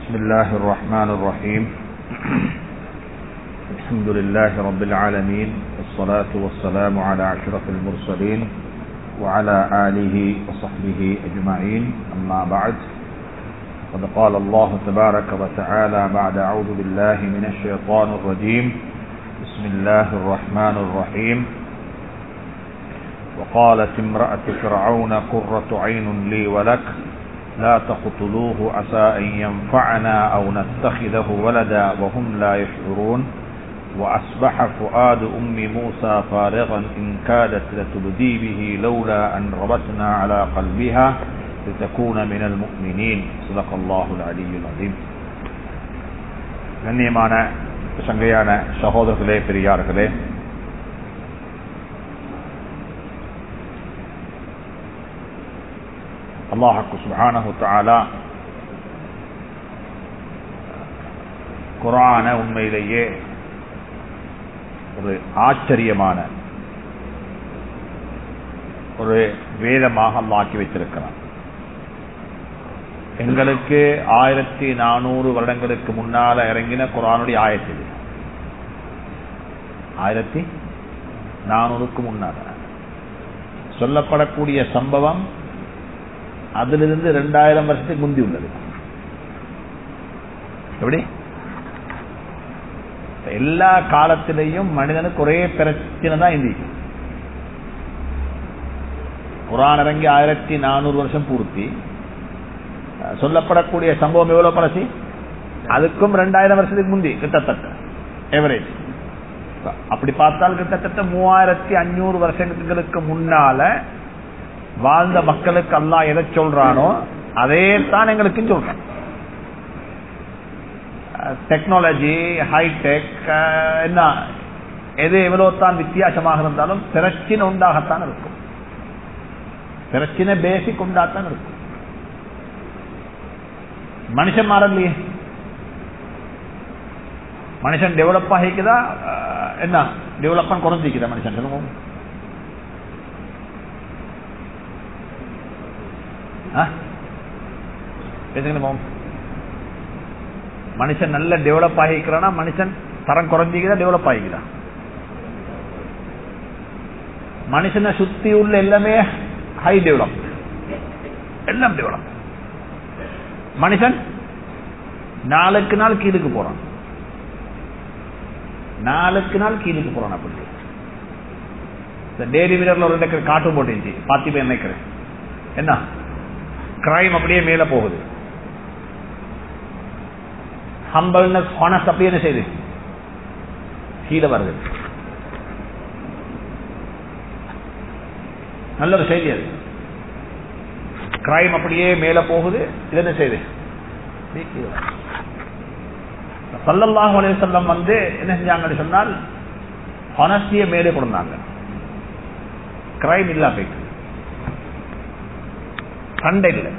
بسم الله الرحمن الرحيم الحمد لله رب العالمين والصلاة والسلام على أشرف المرسلين وعلى آله وصحبه أجمعين أما بعد قد قال الله تبارك وتعالى بعد أعوذ بالله من الشيطان الرجيم بسم الله الرحمن الرحيم وقالت امرأة فرعون قرة عين لي ولك لا تقتلوه عسى أن ينفعنا أو نتخذه ولدا وهم لا يشعرون وأصبح فؤاد أم موسى فارغا إن كادت لتبدي به لولا أن ربطنا على قلبها لتكون من المؤمنين صدق الله العلي العظيم கண்ணியமான சங்கையான சகோதரர்களே பெரியார்களே அல்லாஹு சுபானஹு தாலா குரான உண்மையிலேயே ஒரு ஆச்சரியமான ஒரு வேதமாக அல்லாக்கி வைத்திருக்கிறான் எங்களுக்கு ஆயிரத்தி நானூறு வருடங்களுக்கு முன்னால இறங்கின குரானுடைய ஆயத்தில் ஆயிரத்தி நானூறுக்கு முன்னால சொல்லப்படக்கூடிய சம்பவம் அதிலிருந்து ரெண்டாயிரம் வருஷத்துக்கு முந்தி உள்ளது எப்படி எல்லா காலத்திலையும் மனிதனுக்கு ஒரே பிரச்சனை தான் இந்தி குரான் இறங்கி ஆயிரத்தி நானூறு வருஷம் பூர்த்தி சொல்லப்படக்கூடிய சம்பவம் எவ்வளவு பழசி அதுக்கும் ரெண்டாயிரம் வருஷத்துக்கு முந்தி கிட்டத்தட்ட எவரேஜ் அப்படி பார்த்தால் கிட்டத்தட்ட மூவாயிரத்தி அஞ்சூறு வருஷங்களுக்கு முன்னால வாழ்ந்த மக்களுக்கு அல்லா எதை சொல்றானோ அதே தான் எங்களுக்கு சொல்றான் டெக்னாலஜி ஹைடெக் என்ன எது எவ்வளவு தான் வித்தியாசமாக இருந்தாலும் பிரச்சினை உண்டாகத்தான் இருக்கும் பிரச்சினை பேசிக் உண்டாத்தான் இருக்கும் மனுஷன் மாறலையே மனுஷன் டெவலப் ஆகிக்குதா என்ன டெவலப்மெண்ட் குறைஞ்சிக்குதா மனுஷன் சொல்லுவோம் பேசுங்க மனுஷன் நல்ல டெவலப் ஆகிக்கிறானா மனுஷன் தரம் குறைஞ்சிக்குதா டெவலப் ஆகிக்குதா மனுஷனை சுத்தி உள்ள எல்லாமே ஹை டெவலப் எல்லாம் டெவலப் மனுஷன் நாளுக்கு நாள் கீழுக்கு போறான் நாளுக்கு நாள் கீழுக்கு போறான் அப்படி இந்த டெய்லி வீரர்ல ஒரு இடத்துல காட்டும் போட்டுச்சு பாத்தி போய் நினைக்கிறேன் என்ன கிரைம் அப்படியே மேல போகுது ஹம்பல்னஸ் ஹானஸ் அப்படியே என்ன செய்யுது கீழே வருது நல்ல ஒரு செய்தி அது கிரைம் அப்படியே மேல போகுது இது என்ன செய்யுது சல்லல்லாஹு அலைஹி வஸல்லம் வந்து என்ன செஞ்சாங்கன்னு சொன்னால் ஹானஸ்டிய மேலே கொடுத்தாங்க கிரைம் இல்லா போயிட்டு சண்டை இல்லை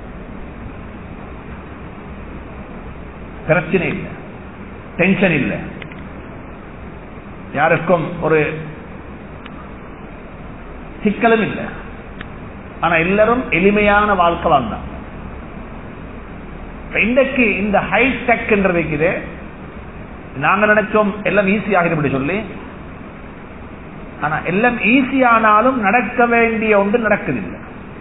பிரச்சனை இல்லை டென்ஷன் இல்லை யாருக்கும் ஒரு சிக்கலும் இல்லை ஆனா எல்லாரும் எளிமையான வாழ்க்கை வாழ்ந்தாங்க இன்றைக்கு இந்த ஹைடெக் இருக்குது நாங்க நினைச்சோம் எல்லாம் ஈஸி ஆகிடும் சொல்லி ஆனா எல்லாம் ஈஸியானாலும் நடக்க வேண்டிய ஒன்று நடக்குதில்லை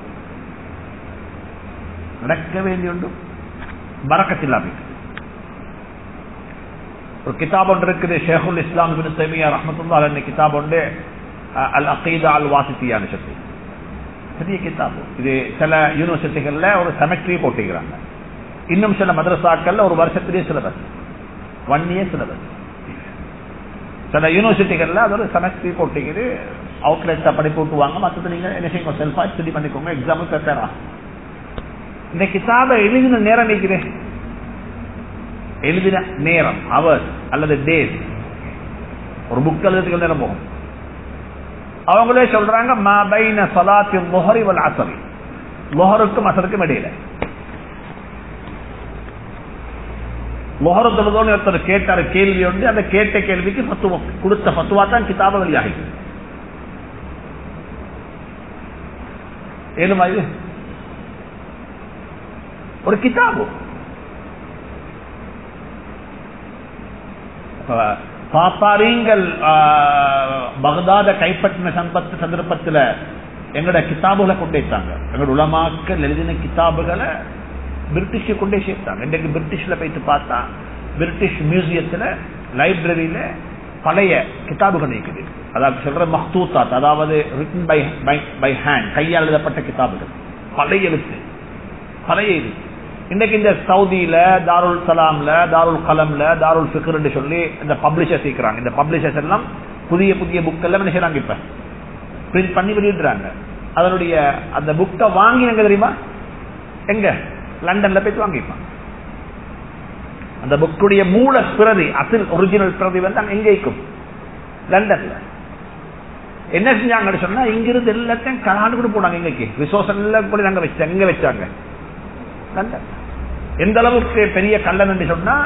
நடக்க வேண்டிய ஒன்று பறக்கத்தில்லாம ஒரு கிதாப் ஒன்று இருக்குது ஷேகுல் இஸ்லாம் பின் சைமியா ரஹமத்துல்லா அலி கிதாப் ஒன்று அல் அகீதா அல் வாசித்தியான்னு சொல்லி பெரிய கிதாப் இது சில யூனிவர்சிட்டிகள்ல ஒரு செமெட்ரி போட்டிக்கிறாங்க இன்னும் சில மதரசாக்கள்ல ஒரு வருஷத்திலேயே சிலபஸ் ஒன் இயர் சிலபஸ் சில யூனிவர்சிட்டிகள்ல அது ஒரு செமெஸ்ட்ரி போட்டிக்குது அவுட்லெட்ஸை படிப்பு விட்டுவாங்க மற்றது நீங்க என்ன செய்யுங்க செல்ஃபா ஸ்டடி பண்ணிக்கோங்க எக்ஸாமுக்கு ப்ரிப்பேர் ஆகும் இந்த கிதாபை எழுதின நேரம் நிற்கிறேன் எழுதின நேரம் அவர் அல்லது டேஸ் ஒரு புக் எழுதுறதுக்கு நேரம் போகும் அவங்களே சொல்றாங்க மா பைன சலாத்தி முஹரி வல் அசரி முஹருக்கும் அசருக்கும் இடையில முகர தொழுதோன்னு ஒருத்தர் கேட்டாரு கேள்வி உண்டு அந்த கேட்ட கேள்விக்கு பத்துவா கொடுத்த பத்துவா தான் கிதாப வெளியாகி ஏழுமா இது ஒரு கிதாபு பாப்பாரீங்கள் பகதாத கைப்பற்றின சம்பத்து சந்தர்ப்பத்தில் எங்களோட கிதாபுகளை கொண்டேத்தாங்க எங்களோட உலமாக்கள் எழுதின கிதாபுகளை பிரிட்டிஷ் கொண்டே சேர்த்தாங்க இன்றைக்கு பிரிட்டிஷ்ல போயிட்டு பார்த்தா பிரிட்டிஷ் மியூசியத்துல லைப்ரரியில பழைய கிதாபுகள் இருக்குது அதாவது சொல்ற மஹ்தூத்தாத் அதாவது ரிட்டன் பை பை ஹேண்ட் கையால் எழுதப்பட்ட கிதாபுகள் பழைய எழுத்து பழைய இது இன்னைக்கு இந்த சவுதியில தாருல் சலாம்ல தாருல் கலம்ல தாருல் ஃபிக்ர் சொல்லி இந்த பப்ளிஷர்ஸ் இருக்கிறாங்க இந்த பப்ளிஷர்ஸ் எல்லாம் புதிய புதிய புக் எல்லாம் என்ன செய்றாங்க இப்ப பிரிண்ட் பண்ணி வெளியிடுறாங்க அதனுடைய அந்த புக்கை வாங்கி எங்க தெரியுமா எங்க லண்டன்ல போய் வாங்கிப்பான் அந்த புக்குடைய மூல பிரதி அசில் ஒரிஜினல் பிரதி வந்து அங்க எங்க இருக்கும் லண்டன்ல என்ன செஞ்சாங்கன்னு சொன்னா இங்கிருந்து எல்லாத்தையும் கலாண்டு கூட போனாங்க எங்கக்கு ரிசோர்ஸ் எல்லாம் கூட நாங்க வச்சாங்க எங்க வச்சாங்க லண்டன் எந்த அளவுக்கு பெரிய கல்லன் என்று சொன்னா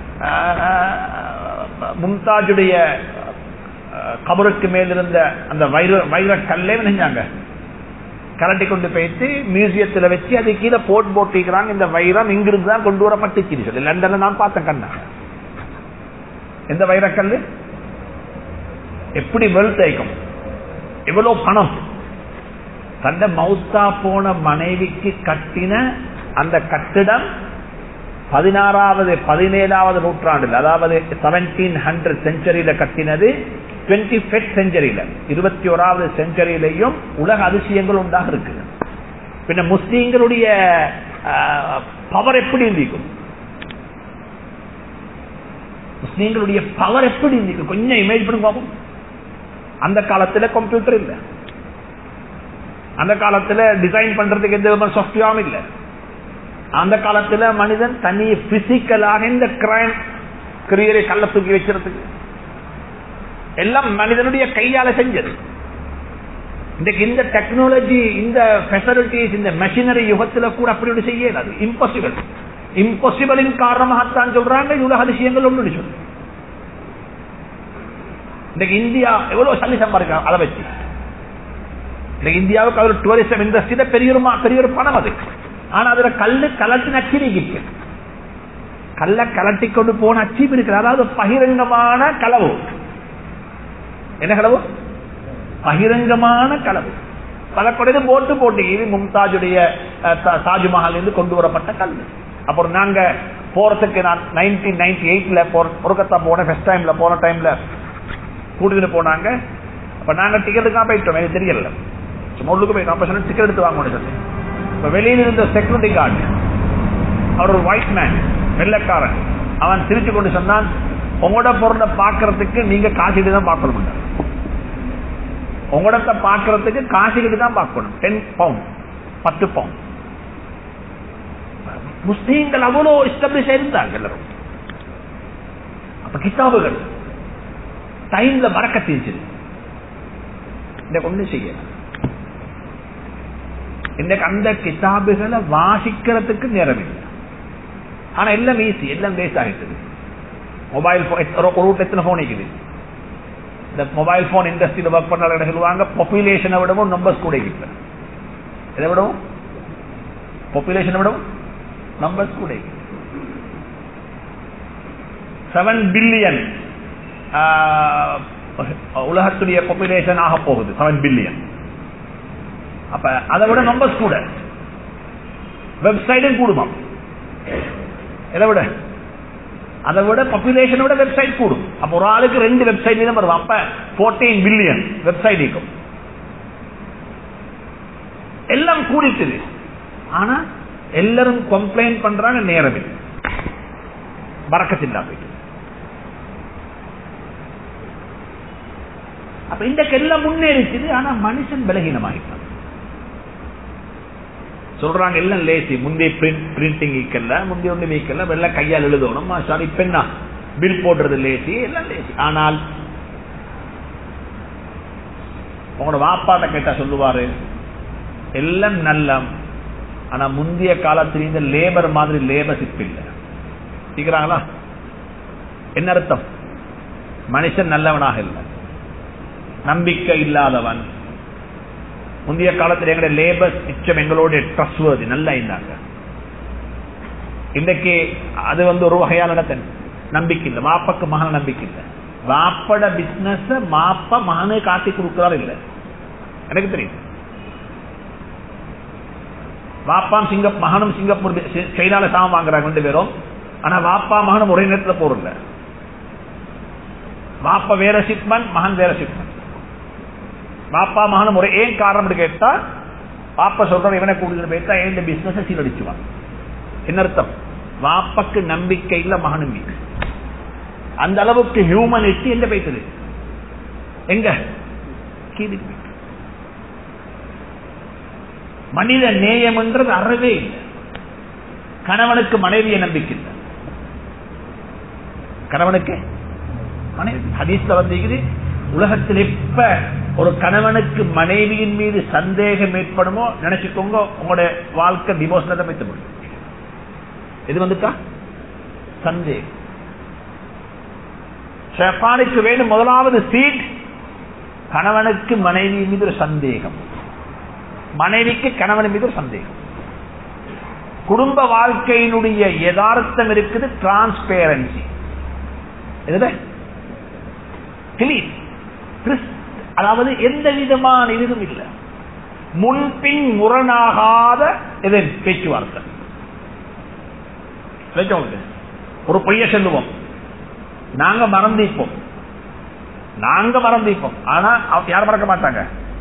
மும்தாஜுடைய கபருக்கு மேலிருந்த அந்த வைர வைர கல்லே நினைஞ்சாங்க கலட்டி கொண்டு போயிட்டு மியூசியத்தில் வச்சு அது கீழே போட் போட்டிக்கிறாங்க இந்த வைரம் இங்கிருந்து தான் கொண்டு வரப்பட்டுச்சு சொல்லி லண்டன்ல நான் பார்த்தேன் கண்ணா எந்த வைரக்கல் எப்படி வெல்த் ஐக்கும் எவ்வளவு பணம் தந்த மௌத்தா போன மனைவிக்கு கட்டின அந்த கட்டிடம் பதினாறாவது பதினேழாவது நூற்றாண்டில் அதாவது செவன்டீன் ஹண்ட்ரட் செஞ்சுரியில கட்டினது டுவெண்ட்டி ஃபெட் செஞ்சுரியில இருபத்தி ஓராவது செஞ்சுரியிலையும் உலக அதிசயங்கள் உண்டாக இருக்கு பின்ன முஸ்லீம்களுடைய பவர் எப்படி இருந்திருக்கும் முஸ்லீம்களுடைய பவர் எப்படி இருந்திருக்கும் கொஞ்சம் இமேஜ் பண்ணி பார்ப்போம் அந்த காலத்துல கம்ப்யூட்டர் இல்லை அந்த காலத்துல டிசைன் பண்றதுக்கு எந்த விதமான சாஃப்ட்வேரும் இல்லை அந்த காலத்துல மனிதன் தனி பிசிக்கலாக இந்த கிரைம் கிரியரை கல்ல தூக்கி வச்சிருக்கிறதுக்கு எல்லாம் மனிதனுடைய கையால செஞ்சது இன்றைக்கு இந்த டெக்னாலஜி இந்த பெசிலிட்டிஸ் இந்த மெஷினரி யுகத்துல கூட அப்படி ஒரு செய்யலாது இம்பாசிபிள் இம்பாசிபிளின் காரணமாகத்தான் சொல்றாங்க இது உலக அதிசயங்கள் ஒன்று சொல்லு இன்றைக்கு இந்தியா எவ்வளவு சல்லி சம்பாதிக்கலாம் அதை வச்சு இன்னைக்கு இந்தியாவுக்கு அவர் டூரிசம் இண்டஸ்ட்ரியில பெரிய ஒரு பெரிய ஒரு பணம் அது ஆனா அதுல கல்லு கலட்டி நச்சிரிக்கு கல்ல கலட்டி கொண்டு போன அச்சீப் இருக்கு அதாவது பகிரங்கமான களவு என்ன களவு பகிரங்கமான களவு பல கொடைது போட்டு போட்டு இது மும்தாஜுடைய தாஜ்மஹால் இருந்து கொண்டு வரப்பட்ட கல் அப்புறம் நாங்க போறதுக்கு நான் நைன்டீன் நைன்டி எயிட்ல பொருக்கத்தா போன ஃபர்ஸ்ட் டைம்ல போன டைம்ல கூட்டிட்டு போனாங்க அப்ப நாங்க டிக்கெட்டுக்காக போயிட்டோம் எனக்கு தெரியல சும்மா உள்ளுக்கு போயிட்டோம் அப்ப சொன்ன டிக்கெட் எடுத்து வாங்கணும் சொல்லி இப்ப வெளியில இருந்த செக்யூரிட்டி கார்டு அவர் ஒரு ஒயிட் மேன் வெள்ளக்காரன் அவன் சிரிச்சு கொண்டு சொன்னான் உங்களோட பொருளை பாக்குறதுக்கு நீங்க காசிட்டு தான் பார்க்கணும் உங்களோட பாக்குறதுக்கு காசிக்கிட்டு தான் பார்க்கணும் டென் பவுண்ட் பத்து பவுண்ட் முஸ்லீம்கள் அவ்வளவு எஸ்டாப்ளிஷ் இருந்தாங்க எல்லாரும் அப்ப கிதாபுகள் டைம்ல மறக்க தெரிஞ்சது இந்த ஒண்ணு செய்யலாம் இன்னைக்கு அந்த கிதாபுகளை வாசிக்கிறதுக்கு நேரம் இல்லை ஆனா எல்லாம் ஈஸி எல்லாம் வேஸ்ட் ஆகிட்டது மொபைல் ஒரு வீட்டு எத்தனை போன் இருக்குது இந்த மொபைல் போன் இண்டஸ்ட்ரியில் ஒர்க் பண்ண சொல்லுவாங்க பாப்புலேஷனை விடவும் நம்பர்ஸ் கூட இப்ப எதை விடவும் பாப்புலேஷனை விடவும் நம்பர்ஸ் கூட செவன் பில்லியன் உலகத்துடைய பாப்புலேஷன் ஆக போகுது செவன் பில்லியன் அப்ப அதை விட நம்பர்ஸ் கூட வெப்சைட்டும் கூடுமா எதை விட அதை விட பாப்புலேஷனோட வெப்சைட் கூடும் அப்ப ஒரு ஆளுக்கு ரெண்டு வெப்சைட் தான் வரும் அப்ப போர்டீன் பில்லியன் வெப்சைட் இருக்கும் எல்லாம் கூடிட்டுது ஆனா எல்லாரும் கம்ப்ளைண்ட் பண்றாங்க நேரம் இல்லை பறக்கத்தில்லா போயிட்டு அப்ப இன்றைக்கு எல்லாம் முன்னேறிச்சுது ஆனா மனுஷன் பலகீனமாகிட்டான் சொல்றாங்க எல்லாம் லேசி முந்தைய பிரிண்டிங் ஈக்கல்ல முந்தைய ஒண்ணு வீக்கல்ல எல்லாம் கையால் எழுதணும் சாரி பெண்ணா பில் போடுறது லேசி எல்லாம் லேசி ஆனால் உங்களோட வாப்பாட்ட கேட்டா சொல்லுவாரு எல்லாம் நல்லம் ஆனா முந்தைய காலத்துல இந்த லேபர் மாதிரி லேபர்ஷிப் இல்லை சீக்கிறாங்களா என்ன அர்த்தம் மனுஷன் நல்லவனாக இல்லை நம்பிக்கை இல்லாதவன் முந்தைய காலத்தில் எங்களுடைய லேபர் மிச்சம் எங்களோட ட்ரஸ்ட்வர்தி நல்லா இருந்தாங்க இன்றைக்கு அது வந்து ஒரு வகையான நடத்தன் நம்பிக்கை இல்லை வாப்பக்கு மகன நம்பிக்கை இல்லை வாப்பட பிசினஸ் மாப்ப மகனு காட்டி கொடுக்கிறார் இல்லை எனக்கு தெரியும் வாப்பாம் சிங்க மகனும் சிங்கப்பூர் சைனால சாமம் வாங்குறாங்க ரெண்டு பேரும் ஆனா வாப்பா மகனும் ஒரே நேரத்தில் போறல வாப்பா வேற ஷிப்மெண்ட் மகன் வேற ஷிப்மெண்ட் வாப்பா மகனும் ஒரே ஏன் காரணம் கேட்டா பாப்பா சொல்ற இவனை கூடுதல் போயிட்டா ஏன் பிசினஸ் சீரடிச்சுவான் என்ன அர்த்தம் வாப்பக்கு நம்பிக்கை இல்ல மகனும் வீக் அந்த அளவுக்கு ஹியூமனிட்டி எங்க போயிட்டது எங்க கீழே மனித நேயம் என்றது அறவே இல்லை கணவனுக்கு மனைவியை நம்பிக்கை இல்லை கணவனுக்கு மனைவி ஹதீஸ்ல வந்திருக்குது உலகத்தில் எப்ப ஒரு கணவனுக்கு மனைவியின் மீது சந்தேகம் ஏற்படுமோ நினைச்சுக்கோங்க உங்களுடைய வாழ்க்கை டிவோர்ஸ்ல தான் வைத்து முடியும் இது வந்துட்டா சந்தேகம் ஷெஃபானுக்கு வேணும் முதலாவது சீட் கணவனுக்கு மனைவி மீது ஒரு சந்தேகம் மனைவிக்கு கணவன் மீது ஒரு சந்தேகம் குடும்ப வாழ்க்கையினுடைய யதார்த்தம் இருக்குது டிரான்ஸ்பேரன்சி அதாவது எந்த விதமான இதுவும் இல்லை முன்பின் முரணாகாத இது பேச்சுவார்த்தை ஒரு பொய்ய சொல்லுவோம் நாங்க மறந்திப்போம் நாங்க மறந்திப்போம் ஆனா யாரும் மறக்க மாட்டாங்க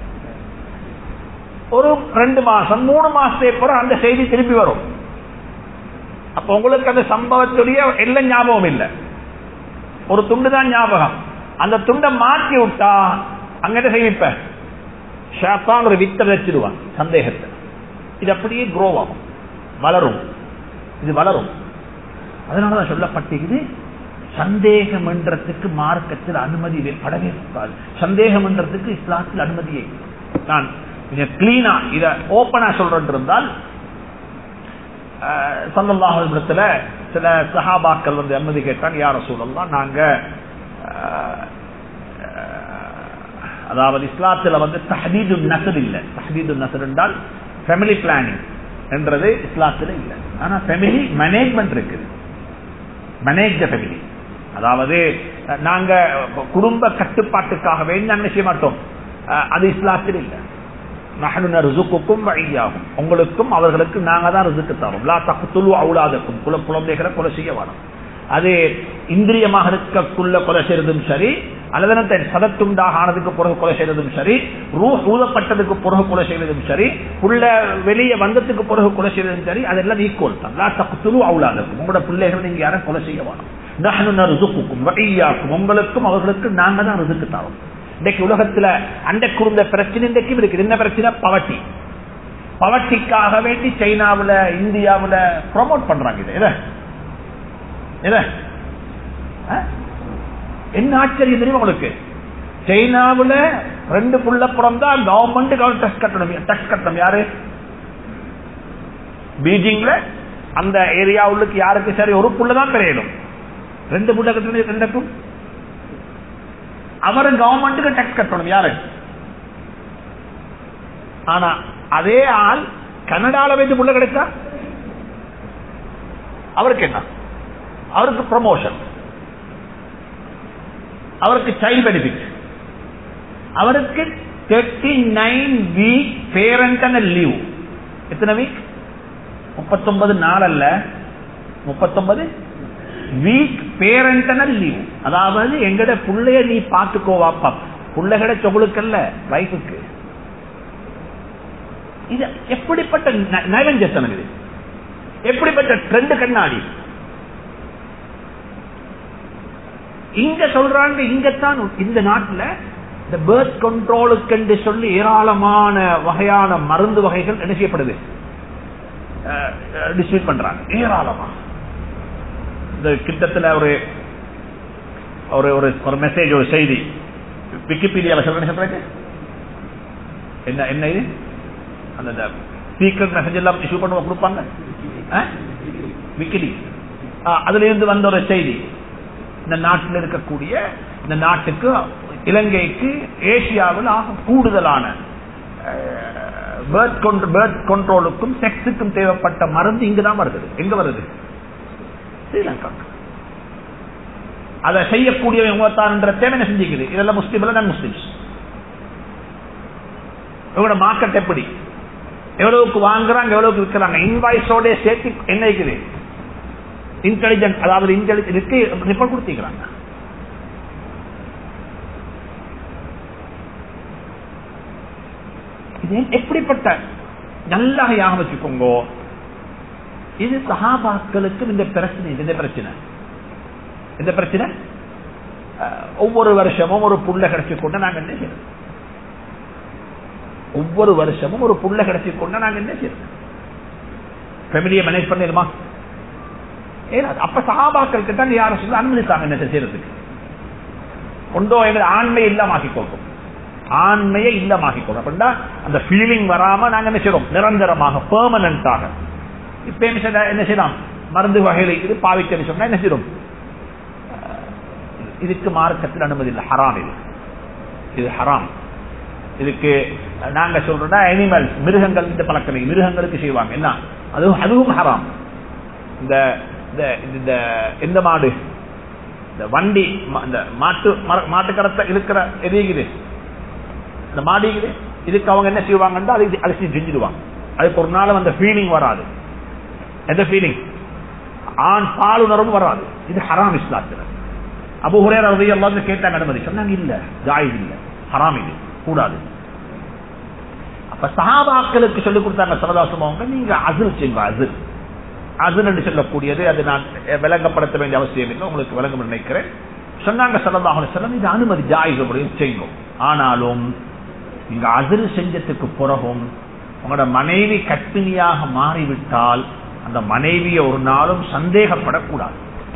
ஒரு ரெண்டு மாசம் மூணு மாசத்துக்கு அப்புறம் அந்த செய்தி திருப்பி வரும் அப்ப உங்களுக்கு அந்த சம்பவத்துடைய எல்லாம் ஞாபகம் இல்லை ஒரு துண்டு தான் ஞாபகம் அந்த துண்டை மாற்றி விட்டா அங்கிட்ட செய்விப்ப ஷாத்தான் ஒரு வித்தை வச்சிருவான் சந்தேகத்தை இது அப்படியே குரோ ஆகும் வளரும் இது வளரும் அதனாலதான் சொல்லப்பட்டிருக்குது சந்தேகம் என்றதுக்கு மார்க்கத்தில் அனுமதி படவே கூடாது சந்தேகம் என்றதுக்கு இஸ்லாத்தில் அனுமதியே நான் கொஞ்சம் கிளீனா இத ஓப்பனா சொல்றேன் இருந்தால் சந்தல்லாஹிடத்துல சில சஹாபாக்கள் வந்து அனுமதி கேட்டான் யார சூழல்லாம் நாங்க அதாவது இஸ்லாத்துல வந்து தஹதீது நசர் இல்ல தஹதீது நசர் என்றால் ஃபேமிலி பிளானிங் என்றது இஸ்லாத்துல இல்ல ஆனா ஃபேமிலி மேனேஜ்மெண்ட் இருக்குது மேனேஜ் த ஃபேமிலி அதாவது நாங்க குடும்ப கட்டுப்பாட்டுக்காக வேண்டி நாங்க செய்ய மாட்டோம் அது இஸ்லாத்தில் இல்லை ருசுக்கும் வழியாகும் உங்களுக்கும் அவர்களுக்கு நாங்க தான் ரிசுக்கு தரோம் லா தகுத்துழு அவுலாதக்கும் குல குழந்தைகளை கொலை செய்ய வேணும் அது இந்திரியமாக இருக்கக்குள்ள கொலை செய்யறதும் சரி அல்லது சதத்துண்டாக ஆனதுக்கு பிறகு கொலை செய்யறதும் சரி ரூ ஊதப்பட்டதுக்கு பிறகு கொலை செய்வதும் சரி உள்ள வெளியே வந்ததுக்கு பிறகு கொலை செய்வதும் சரி அதெல்லாம் ஈக்குவல் தான் லா தகுத்துழு அவுலாதக்கும் உங்களோட பிள்ளைகள் நீங்க யாரும் கொலை செய்ய வேணும் நஹனு ருசுக்கும் வழியாக்கும் உங்களுக்கும் அவர்களுக்கு நாங்க தான் ரிசுக்கு தரோம் இன்றைக்கு உலகத்துல அண்டை குறுந்த பிரச்சனை இன்றைக்கும் இருக்குது என்ன பிரச்சனை பவட்டி பவட்டிக்காக வேண்டி சைனாவுல இந்தியாவுல ப்ரொமோட் பண்றாங்க இது இத என்ன ஆச்சரியம் தெரியுமா உங்களுக்கு சைனாவுல ரெண்டு புள்ள பிறந்தா கவர்மெண்ட் டெஸ்ட் கட்டணும் டெஸ்ட் கட்டணும் யாரு பீஜிங்ல அந்த ஏரியாவுக்கு யாருக்கு சரி ஒரு புள்ளதான் பெரியணும் ரெண்டு புள்ள கட்டணும் ரெண்டுக்கும் அவர் கவர்மெண்ட்டுக்கு டேக்ஸ் கட்டணும் யாரு ஆனா அதே ஆள் கனடால வைத்து புள்ள கிடைச்சா அவருக்கு என்ன அவருக்கு ப்ரமோஷன் அவருக்கு சைல்ட் பெனிஃபிட் அவருக்கு thirty nine week parent leave எத்தனை வீக் முப்பத்தொன்பது நாள் அல்ல முப்பத்தொன்பது வீக் பேரண்டனல் லீவ் அதாவது எங்கட புள்ளைய நீ பாத்துக்கோவாப்பா புள்ளைகட சொகுளுக்கல்ல வைஃபுக்கு இது எப்படிப்பட்ட நைவஞ்சத்தனம் இது எப்படிப்பட்ட ட்ரெண்ட் கண்ணாடி இங்க சொல்றாங்க இங்கத்தான் இந்த நாட்டுல இந்த பேர்த் கண்ட்ரோலுக்கு என்று சொல்லி ஏராளமான வகையான மருந்து வகைகள் என்ன செய்யப்படுது டிஸ்ட்ரிபியூட் பண்றாங்க ஏராளமா இந்த கிட்டத்துல ஒரு ஒரு ஒரு ஒரு மெசேஜ் ஒரு செய்தி விக்கிபீடியாவில் சொல்றேன் சொல்றேன் என்ன என்ன இது அந்த சீக்கிரம் மெசேஜ் எல்லாம் இஷ்யூ பண்ணுவோம் கொடுப்பாங்க விக்கிலி அதுல இருந்து வந்த ஒரு செய்தி இந்த நாட்டில் இருக்கக்கூடிய இந்த நாட்டுக்கு இலங்கைக்கு ஏசியாவில் ஆக கூடுதலான பேர்த் கண்ட்ரோலுக்கும் செக்ஸுக்கும் தேவைப்பட்ட மருந்து இங்குதான் வருது எங்க வருது ஸ்ரீலங்கா அதை செய்யக்கூடியவன் உமத்தான்ன்ற தேவை செஞ்சுக்குது இதெல்லாம் முஸ்லீம் நான் முஸ்லிம்ஸ் இவங்களோட மார்க்கெட் எப்படி எவ்வளவுக்கு வாங்குறாங்க எவ்வளவுக்கு விற்கிறாங்க இன்வாய்ஸோட சேர்த்து என்ன இருக்குது இன்டெலிஜென்ட் அதாவது இன்டெலிஜென்ட் ரிப்போர்ட் கொடுத்திருக்கிறாங்க இது எப்படிப்பட்ட நல்லா யாக வச்சுக்கோங்க இது சகாபாக்களுக்கு இந்த பிரச்சனை இந்த பிரச்சனை இந்த பிரச்சனை ஒவ்வொரு வருஷமும் ஒரு புள்ள கிடைச்சு கொண்டு நாங்க என்ன செய்யறோம் ஒவ்வொரு வருஷமும் ஒரு புள்ள கிடைச்சு கொண்டு நாங்க என்ன செய்யறோம் ஃபேமிலியை மேனேஜ் பண்ணிடுமா ஏன்னா அப்ப சகாபாக்கள் கிட்ட யாரும் சொல்ல அனுமதித்தாங்க என்ன செய்யறதுக்கு கொண்டோ எங்க ஆண்மை இல்லாமக்கி கொடுக்கும் ஆண்மையை இல்லமாக்கி கொடுக்கும் அப்படின்னா அந்த ஃபீலிங் வராம நாங்க என்ன செய்யறோம் நிரந்தரமாக பெர்மனண்டாக இப்ப என்ன செய்யலாம் மருந்து வகைகளை இது பாவிக்க சொன்னா என்ன செய்யறோம் இதுக்கு மார்க்கத்தில் அனுமதி இல்லை ஹராம் இது இது ஹராம் இதுக்கு நாங்க சொல்றோம்னா அனிமல்ஸ் மிருகங்கள் இந்த பழக்கம் மிருகங்களுக்கு செய்வாங்க என்ன அதுவும் அதுவும் ஹராம் இந்த இந்த எந்த மாடு இந்த வண்டி இந்த மாட்டு மாட்டு கடத்த இருக்கிற எரியுது இந்த மாடிக்குது இதுக்கு அவங்க என்ன செய்வாங்கன்னா அது அதை செஞ்சிடுவாங்க அதுக்கு ஒரு நாள் அந்த ஃபீலிங் வராது எந்த ஃபீலிங் ஆண் பாலுணர்வும் வராது இது ஹராம் இஸ்லாத்தில் அபு ஹுரேர் எல்லாரும் கேட்டாங்க அனுமதி சொன்னாங்க இல்ல ஜாயிஸ் இல்ல ஹராம் இது கூடாது அப்ப சஹாபாக்களுக்கு சொல்லிக் கொடுத்தாங்க சரதாசம் அவங்க நீங்க அசில் செய்யுங்க அசில் அசில் என்று சொல்லக்கூடியது அது நான் விளங்கப்படுத்த வேண்டிய அவசியம் இல்லை உங்களுக்கு விளங்கும் நினைக்கிறேன் சொன்னாங்க சரதாக செல்லம் இது அனுமதி ஜாயிஸ் அப்படின்னு செய்யும் ஆனாலும் நீங்க அசில் செஞ்சதுக்கு பிறகும் உங்களோட மனைவி கற்பிணியாக மாறிவிட்டால் அந்த மனைவியை ஒரு நாளும் சந்தேகப்படக்கூடாது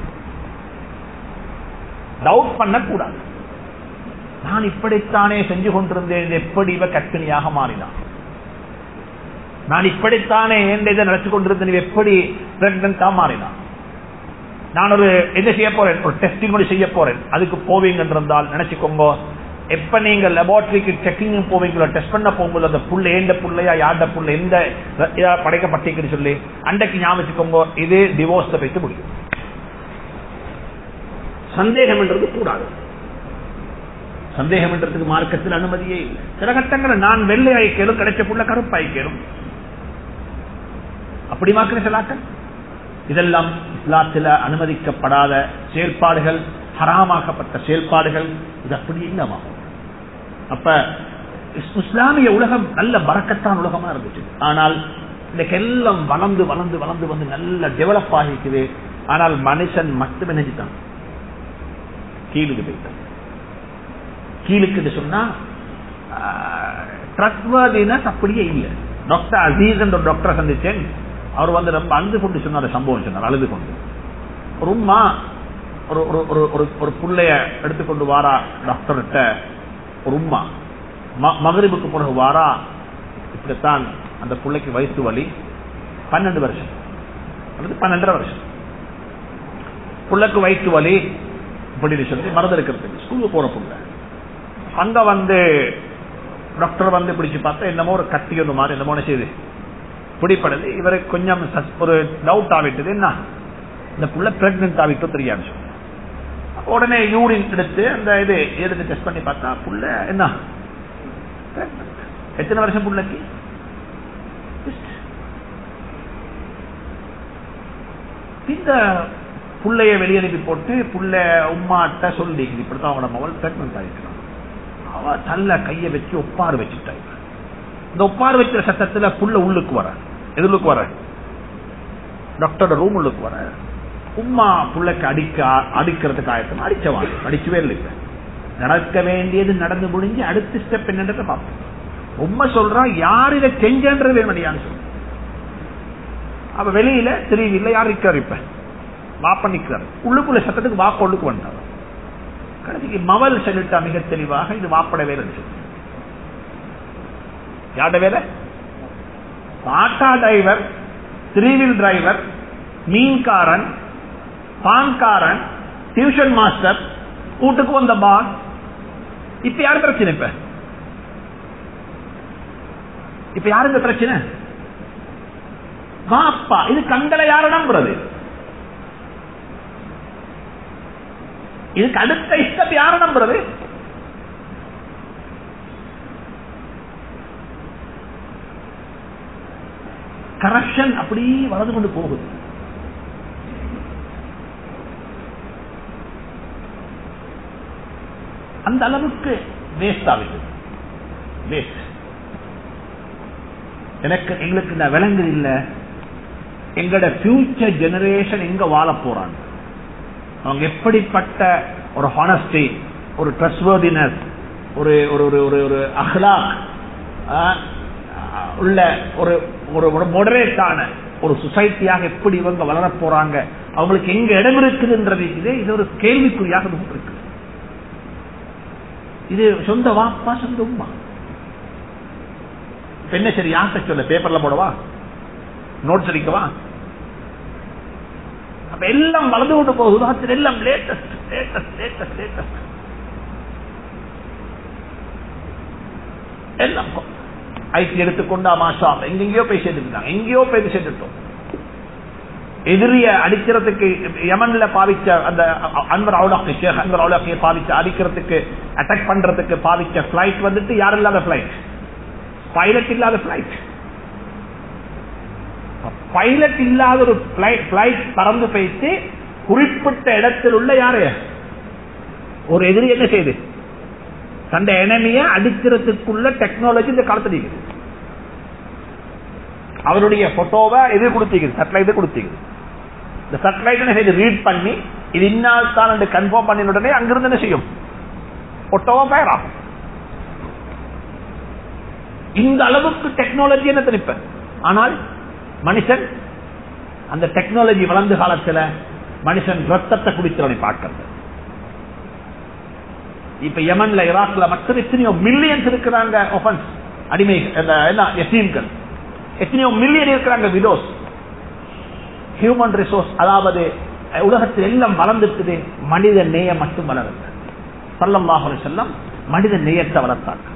டவுட் பண்ணக்கூடாது நான் இப்படித்தானே செஞ்சு கொண்டிருந்தேன் எப்படி இவ கற்பிணியாக மாறினான் நான் இப்படித்தானே எந்த இதை நடத்தி கொண்டிருந்தேன் எப்படி பிரெக்னண்டா மாறினான் நான் ஒரு என்ன செய்ய போறேன் ஒரு டெஸ்டிங் கூட செய்ய போறேன் அதுக்கு போவீங்க இருந்தால் நினைச்சுக்கோங்க எப்ப நீங்க லெபார்டரிக்கு செக்கிங் போவீங்களோ டெஸ்ட் பண்ண போகும்போது அந்த புள்ள ஏண்ட புள்ளையா யாண்ட புள்ள எந்த படைக்கப்பட்டிருக்குன்னு சொல்லி அண்டைக்கு ஞாபகம் வச்சுக்கோங்க இது டிவோர்ஸ் வைத்து முடியும் சந்தேகம் என்றது கூடாது சந்தேகம் என்றதுக்கு மார்க்கத்தில் அனுமதியே இல்லை சில கட்டங்களில் நான் வெள்ளை ஐக்கேலும் கிடைச்ச புள்ள கருப்பு ஐக்கேலும் அப்படி மாக்கிற சிலாக்கள் இதெல்லாம் இஸ்லாத்தில் அனுமதிக்கப்படாத செயல்பாடுகள் ஹராமாக்கப்பட்ட செயல்பாடுகள் இது அப்படி இல்லமாகும் அப்ப இஸ்லாமிய உலகம் நல்ல பறக்கத்தான் உலகமா இருந்துச்சு ஆனால் இன்னைக்கு எல்லாம் வளர்ந்து வளர்ந்து வளர்ந்து வந்து நல்ல டெவலப் ஆகிக்குது ஆனால் மனுஷன் மட்டும் நினைச்சுட்டான் கீழுக்கு போயிட்டான் கீழுக்கு சொன்னா ட்ரஸ்ட்வர்தினஸ் அப்படியே இல்லை டாக்டர் அசீஸ் என்ற டாக்டரை சந்திச்சேன் அவர் வந்து ரொம்ப அழுது கொண்டு சொன்னார் சம்பவம் சொன்னார் அழுது கொண்டு ஒரு உமா ஒரு ஒரு ஒரு ஒரு பிள்ளைய எடுத்துக்கொண்டு வாரா டாக்டர்கிட்ட ஒரு உமா மகரிபுக்கு பிறகு வாரா இப்படித்தான் அந்த பிள்ளைக்கு வயசு வலி பன்னெண்டு வருஷம் அல்லது பன்னெண்டரை வருஷம் பிள்ளைக்கு வயிற்று வலி இப்படின்னு சொல்லி மறந்து இருக்கிறதுக்கு ஸ்கூலுக்கு போற புள்ள அங்க வந்து டாக்டர் வந்து பிடிச்சு பார்த்தா என்னமோ ஒரு கட்டி ஒன்று மாதிரி என்னமோ செய்யுது பிடிப்படுது இவருக்கு கொஞ்சம் ஒரு டவுட் ஆகிட்டது என்ன இந்த புள்ள பிரெக்னென்ட் ஆகிட்டோ தெரியாது உடனே யூரின் எடுத்து அந்த இது எடுத்து டெஸ்ட் பண்ணி பார்த்தா புள்ள என்ன எத்தனை வருஷம் புள்ளக்கு இந்த புள்ளைய வெளியனுப்பி போட்டு புள்ள உமாட்ட சொல்லி இப்படித்தான் அவங்களோட மகள் பிரெக்னென்ட் ஆகிருக்கிறான் அவ தள்ள கைய வச்சு ஒப்பாறு வச்சுட்டாங்க இந்த ஒப்பாறு வைக்கிற சத்தத்துல புள்ள உள்ளுக்கு வர எதுலுக்கு வர டாக்டரோட ரூம் உள்ளுக்கு வர உம்மா புள்ளைக்கு அடிக்க அடிக்கிறதுக்கு ஆயத்தம் அடிச்சவாங்க அடிக்கவே இல்லை நடக்க வேண்டியது நடந்து முடிஞ்சு அடுத்த ஸ்டெப் என்னன்றத பார்ப்போம் உண்மை சொல்றான் யார் இதை செஞ்சன்றது வேணும்னு சொல்ற அவ வெளியில தெரியவில்லை யார் இருக்காரு இப்ப வாப்ப நிக்கிறார் உள்ளுக்குள்ள சத்தத்துக்கு வாப்ப உள்ளுக்கு வந்தார் கடைசிக்கு மவல் சொல்லிட்டா மிக தெளிவாக இது வாப்பட வேலை சொல்லி யார்ட வேலை ஆட்டா டிரைவர் த்ரீவில் டிரைவர் மீன்காரன் பான்காரன் டியூஷன் மாஸ்டர் வீட்டுக்கு வந்த பாஸ் இப்ப யாரு பிரச்சனை இப்ப இப்ப யாருங்க பிரச்சனை வாப்பா இது கண்களை யாரு நம்புறது இதுக்கு அடுத்த இஷ்டத்தை யாரை நம்புறது கரப்ஷன் அப்படியே வளர்ந்து கொண்டு போகுது அந்த அளவுக்கு வேஸ்ட் ஆகுது வேஸ்ட் எனக்கு எங்களுக்கு இந்த விலங்கு இல்ல எங்களோட ஃபியூச்சர் ஜெனரேஷன் எங்க வாழ போறாங்க அவங்க எப்படிப்பட்ட ஒரு ஹானஸ்டி ஒரு ட்ரஸ்வர்தினஸ் ஒரு ஒரு ஒரு ஒரு ஒரு அஹ்லாக் உள்ள ஒரு ஒரு ஒரு மொடரேட்டான ஒரு சொசைட்டியாக எப்படி இவங்க வளர போறாங்க அவங்களுக்கு எங்க இடம் இருக்குதுன்றது இது இது ஒரு கேள்விக்குறியாக இருக்கு இது சொந்த வாப்பா சொந்த உமா என்ன சரி யார்கிட்ட சொல்ல பேப்பர்ல போடவா நோட்ஸ் அடிக்கவா அப்ப எல்லாம் வளர்ந்து கொண்டு போகுது உலகத்தில் எல்லாம் லேட்டஸ்ட் லேட்டஸ்ட் லேட்டஸ்ட் லேட்டஸ்ட் எல்லாம் ஐடி எடுத்துக்கொண்டா மாஷா எங்கெங்கயோ போய் சேர்ந்துட்டாங்க எங்கேயோ போய் சேர்ந்துட்டோம் எதிரிய அடிக்கிறதுக்கு யமன்ல பாவிச்ச அந்த அன்வர் அவுலாக்கி ஷேக் அன்வர் அவுலாக்கியை பாவிச்ச அடிக்கிறதுக்கு அட்டாக் பண்றதுக்கு பாவிச்ச பிளைட் வந்துட்டு யாரும் இல்லாத பிளைட் பைலட் இல்லாத பிளைட் பைலட் இல்லாத ஒரு பிளைட் பறந்து போயிட்டு குறிப்பிட்ட இடத்தில் உள்ள யாரு ஒரு எதிரி என்ன செய்யுது தந்த எனமிய அடிக்கிறதுக்குள்ள டெக்னாலஜி இந்த காலத்தில் இருக்குது அவருடைய போட்டோவை எது கொடுத்தீங்க சேட்டலைட் கொடுத்தீங்க இந்த சேட்டலைட் என்ன செய்து ரீட் பண்ணி இது இன்னால் தான் கன்ஃபார்ம் பண்ணின உடனே அங்கிருந்து என்ன செய்யும் போட்டோவா ஃபயர் ஆகும் இந்த அளவுக்கு டெக்னாலஜி என்ன திணிப்ப ஆனால் மனுஷன் அந்த டெக்னாலஜி வளர்ந்த காலத்துல மனுஷன் ரத்தத்தை குடித்தவனை பார்க்கிறது இப்ப யமன்ல ஈராக்ல மட்டும் எத்தனையோ மில்லியன்ஸ் இருக்கிறாங்க ஒஃபன்ஸ் அடிமை என்ன எத்தீம்கள் எத்தனையோ மில்லியன் இருக்கிறாங்க விடோஸ் ஹியூமன் ரிசோர்ஸ் அதாவது உலகத்தில் எல்லாம் வளர்ந்துட்டுது மனித நேயம் மட்டும் வளருது சல்லல்லாஹு செல்லம் மனித நேயத்தை வளர்த்தாங்க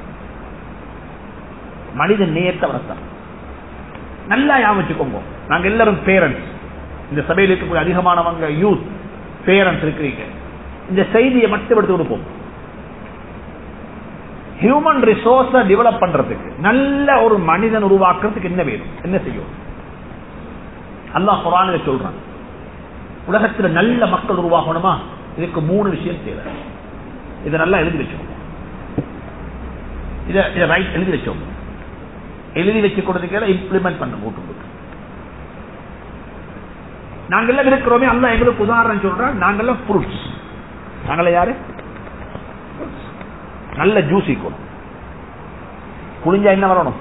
மனித நேயத்தை வளர்த்தாங்க நல்லா ஞாபகம் வச்சுக்கோங்க நாங்க எல்லாரும் பேரண்ட்ஸ் இந்த சபையில் இருக்கக்கூடிய அதிகமானவங்க யூத் பேரண்ட்ஸ் இருக்கிறீங்க இந்த செய்தியை மட்டும் எடுத்து கொடுப்போம் ஹியூமன் ரிசோர்ஸ டெவலப் பண்றதுக்கு நல்ல ஒரு மனிதன் உருவாக்குறதுக்கு என்ன வேணும் என்ன செய்யும் அல்லாஹ் குரானில சொல்றான் உலகத்துல நல்ல மக்கள் உருவாகணுமா இதுக்கு மூணு விஷயம் தேவை இதை நல்லா எழுதி வச்சுக்கோங்க இதை இதை ரைட் எழுதி வச்சோம் எழுதி வச்சு கொடுத்துக்க இம்ப்ளிமெண்ட் பண்ண கூட்டு போட்டு நாங்கெல்லாம் இருக்கிறோமே அல்ல எங்களுக்கு உதாரணம் சொல்றோம் நாங்கெல்லாம் ஃப்ரூட்ஸ் நாங்கள யாரு நல்ல ஜூஸ் இருக்கணும் புளிஞ்சா என்ன வரணும்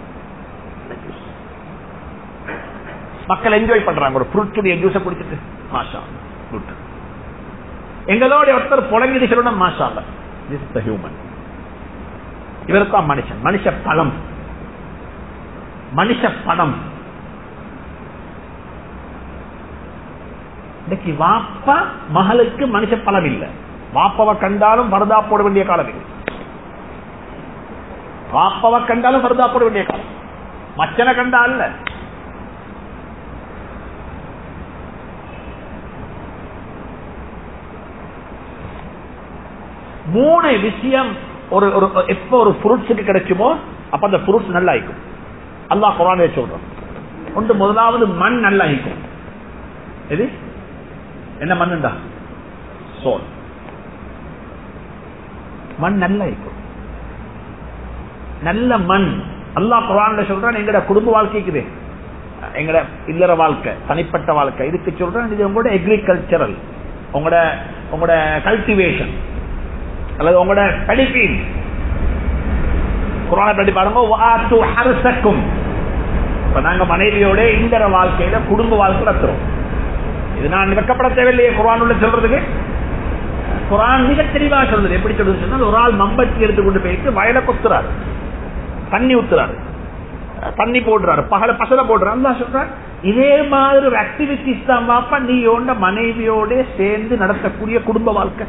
மக்கள் என்ஜாய் பண்றாங்க ஒரு ஃப்ரூட்டுடைய ஜூஸை குடிச்சிட்டு மாஷா ஃப்ரூட் எங்களோட ஒருத்தர் புழங்கி சொல்லணும் மாஷா திஸ் இஸ் த ஹியூமன் இவர் தான் மனுஷன் மனுஷ பழம் மனுஷ பணம் இன்னைக்கு வாப்பா மகளுக்கு மனுஷ பலம் இல்லை வாப்பவ கண்டாலும் பரதா போட வேண்டிய காலம் இல்லை வாப்பவ கண்டாலும் பரதா போட வேண்டிய காலம் மச்சனை கண்டா அல்ல மூணு விஷயம் ஒரு ஒரு எப்ப ஒரு ஃப்ரூட்ஸுக்கு கிடைக்குமோ அப்ப அந்த ஃப்ரூட்ஸ் நல்லா இருக்கும் அல்லா குரானே சொல்றோம் ஒன்று முதலாவது மண் நல்லா இருக்கும் எது என்ன மண்ணுண்டா சோல் மண் நல்லா இருக்கும் நல்ல மண் அல்லா குரான்ல சொல்றான் எங்கட குடும்ப வாழ்க்கைக்குது எங்கட இல்லற வாழ்க்கை தனிப்பட்ட வாழ்க்கை இதுக்கு சொல்றேன் இது உங்களோட எக்ரிகல்ச்சரல் உங்களோட உங்களோட கல்டிவேஷன் அல்லது உங்களோட படிப்பின் குரான படி பாருங்க அரசக்கும் இப்ப நாங்க மனைவியோட இந்த வாழ்க்கையில குடும்ப வாழ்க்கை நடத்துறோம் இது நான் வெக்கப்பட தேவையில்லையே குரான் உள்ள சொல்றதுக்கு குரான் மிக தெளிவா சொல்றது எப்படி சொல்றது சொன்னா ஒரு ஆள் மம்பட்டி எடுத்து கொண்டு போயிட்டு வயலை கொத்துறாரு தண்ணி ஊத்துறாரு தண்ணி போடுறாரு பகல பசல போடுறாரு அல்லா சொல்றாரு இதே மாதிரி ஒரு ஆக்டிவிட்டிஸ் தான் பாப்பா நீ உண்ட மனைவியோட சேர்ந்து நடத்தக்கூடிய குடும்ப வாழ்க்கை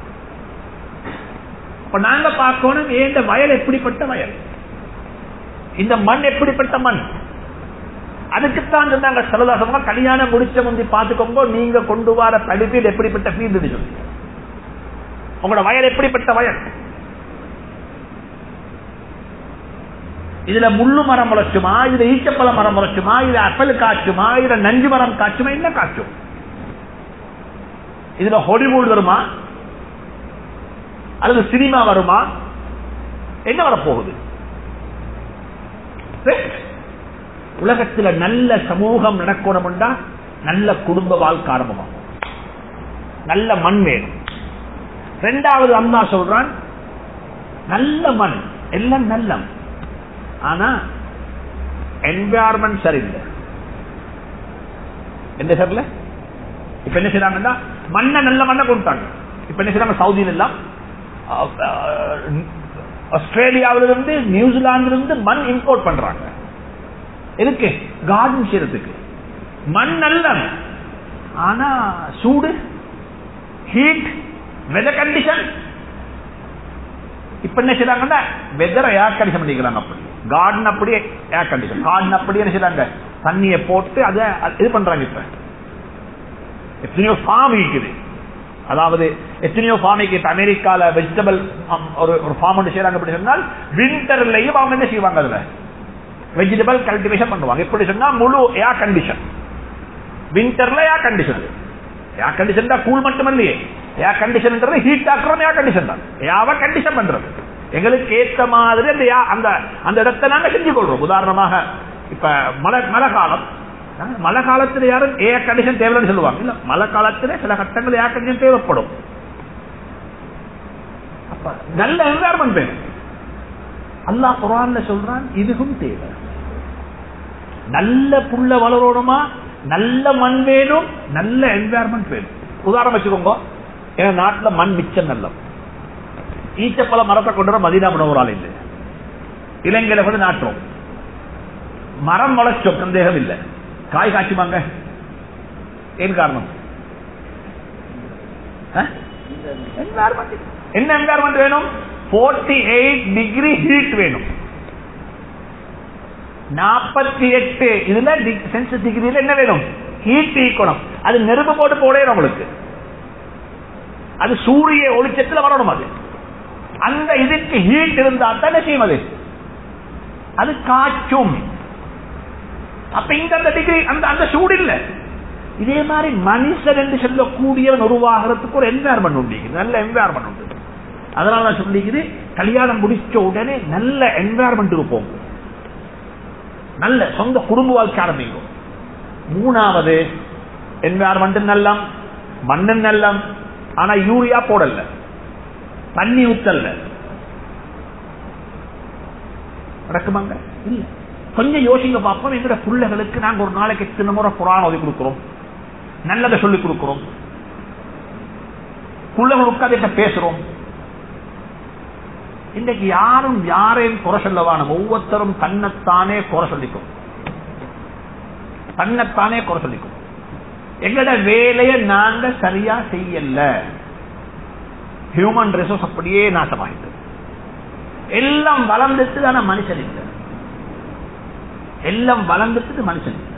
இப்ப நாங்க பார்க்கணும் ஏண்ட வயல் எப்படிப்பட்ட வயல் இந்த மண் எப்படிப்பட்ட மண் அதுக்குத்தான் சொன்னாங்க சரதாசமா கல்யாணம் முடிச்ச முந்தி பார்த்துக்கோங்க நீங்க கொண்டு வர படிப்பில் எப்படிப்பட்ட ஃபீல்டு சொல்லி உங்களோட வயல் எப்படிப்பட்ட வயல் இதுல முள்ளு மரம் முளைச்சுமா இதுல ஈச்சப்பழ மரம் முளைச்சுமா இது அப்பல் காய்ச்சுமா இதுல நஞ்சு மரம் காய்ச்சுமா என்ன காய்ச்சும் இதுல ஹாலிவுட் வருமா அல்லது சினிமா வருமா என்ன வரப்போகுது உலகத்துல நல்ல சமூகம் நடக்கணும்டா நல்ல குடும்ப வாழ்க்கை ஆரம்பமாகும் நல்ல மண் வேணும் ரெண்டாவது அம்மா சொல்றான் நல்ல மண் எல்லாம் நல்ல ஆனா என்வாரன்மெண்ட் சரியில்லை என்ன சரியில்ல இப்ப என்ன செய்யறாங்கன்னா மண்ணை நல்ல மண்ணை கொடுத்தாங்க இப்ப என்ன செய்யறாங்க சவுதியில எல்லாம் ஆஸ்திரேலியாவிலிருந்து நியூசிலாந்திலிருந்து மண் இம்போர்ட் பண்றாங்க எதுக்கு கார்டன் செய்யறதுக்கு மண் நல்ல ஆனா சூடு ஹீட் வெதர் கண்டிஷன் இப்ப என்ன செய்யறாங்கன்னா வெதரை ஏர் கண்டிஷன் பண்ணிக்கிறாங்க அப்படி கார்டன் அப்படியே ஏர் கண்டிஷன் கார்டன் அப்படியே என்ன செய்யறாங்க தண்ணியை போட்டு அதை இது பண்றாங்க இப்ப எத்தனையோ ஃபார்ம் இருக்குது அதாவது எத்தனையோ ஃபார்மிக்கு இப்ப அமெரிக்கால வெஜிடபிள் ஒரு ஒரு ஃபார்ம் ஒன்று செய்யறாங்க அப்படி சொன்னால் விண்டர்லயும் அவங்க என்ன செய்வாங்க அதுல வெஜிடபிள் கல்டிவேஷன் பண்ணுவாங்க எப்படி சொன்னா முழு ஏர் கண்டிஷன் விண்டர்ல ஏர் கண்டிஷன் ஏர் கண்டிஷன் தான் கூல் மட்டும் இல்லையே ஏர் கண்டிஷன் ஹீட் ஆக்குறது ஏர் கண்டிஷன் தான் யாவ கண்டிஷன் பண்றது எங்களுக்கு ஏத்த மாதிரி அந்த அந்த அந்த இடத்தை நாங்க செஞ்சு கொள்றோம் உதாரணமாக இப்ப மழை மழை காலம் மழை காலத்தில் யாரும் ஏர் கண்டிஷன் தேவைன்னு சொல்லுவாங்க இல்ல மழை காலத்தில் சில கட்டங்கள் ஏர் கண்டிஷன் தேவைப்படும் நல்ல என்வாரன்மெண்ட் வேணும் அல்லாஹ் குரான்ல சொல்றான் இதுவும் தேவை நல்ல புள்ள வளரணுமா நல்ல மண் வேணும் நல்ல என்வாரன்மெண்ட் வேணும் உதாரணம் வச்சுக்கோங்க எங்க நாட்டுல மண் மிச்சம் நல்ல ஈச்சப்பழ மரத்தை கொண்டு மதினா முனவரால் இல்லை இலங்கையில கூட நாட்டுறோம் மரம் வளர்ச்சோம் சந்தேகம் இல்லை காய் காய்ச்சுமாங்க ஏன் காரணம் என்ன என்வாரன்மெண்ட் வேணும் போர்ட்டி எயிட் டிகிரி ஹீட் வேணும் நாற்பத்தி எட்டு இதுல சென்சியஸ் டிகிரியில என்ன வேணும் ஹீட் ஈக்கணும் அது நெருப்பு போட்டு போடணும் உங்களுக்கு அது சூரிய ஒளிச்சத்தில் வரணும் அது அந்த இதுக்கு ஹீட் இருந்தா தான் செய்யும் அது அது காய்ச்சும் அப்ப இங்க அந்த டிகிரி அந்த அந்த சூடு இல்ல இதே மாதிரி மனுஷன் என்று சொல்லக்கூடியவன் உருவாகிறதுக்கு ஒரு என்வாரன்மெண்ட் உண்டு நல்ல என்வாரன்மெண்ட் உண்டு அதனால நான் சொல்லிக்குது கல்யாணம் முடிச்ச உடனே நல்ல என்வாரன்மெண்ட் இருப்போம் நல்ல சொந்த குடும்ப வாழ்க்கை ஆரம்பிக்கும் மூணாவது என்வாரன்மெண்ட் நல்லம் மண்ணு நல்லம் ஆனா யூரியா போடல தண்ணி ஊத்தல்ல நடக்குமாங்க இல்ல கொஞ்சம் யோசிங்க பார்ப்போம் எங்கட பிள்ளைகளுக்கு நாங்க ஒரு நாளைக்கு எத்தனை முறை புறாணம் ஒதுக்கி கொடுக்கிறோம் நல்லதை சொல்லிக் கொடுக்கிறோம் பிள்ளைகள் உட்காந்து பேசுறோம் இன்னைக்கு யாரும் யாரையும் குறை சொல்லவான ஒவ்வொருத்தரும் தன்னைத்தானே குறை சொல்லிக்கும் தன்னைத்தானே குறை சொல்லிக்கும் எங்கட வேலையை நாங்க சரியா செய்யல ஹியூமன் ரிசோர்ஸ் அப்படியே நாசமாயிட்டு எல்லாம் வளர்ந்துட்டு ஆனா மனுஷன் இல்லை எல்லாம் வளர்ந்துட்டு மனுஷன் இல்லை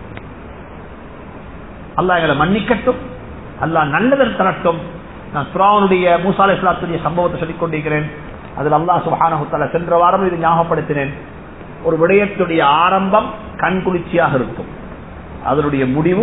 அல்லா எங்களை மன்னிக்கட்டும் அல்லா நல்லதன் தரட்டும் நான் சுராவனுடைய மூசாலை இஸ்லாத்துடைய சம்பவத்தை சொல்லிக் கொண்டிருக்கிறேன் அதில் அல்லா சுபானகுத்தால சென்ற வாரம் இது ஞாபகப்படுத்தினேன் ஒரு விடயத்துடைய ஆரம்பம் கண்குளிர்ச்சியாக இருக்கும் அதனுடைய முடிவு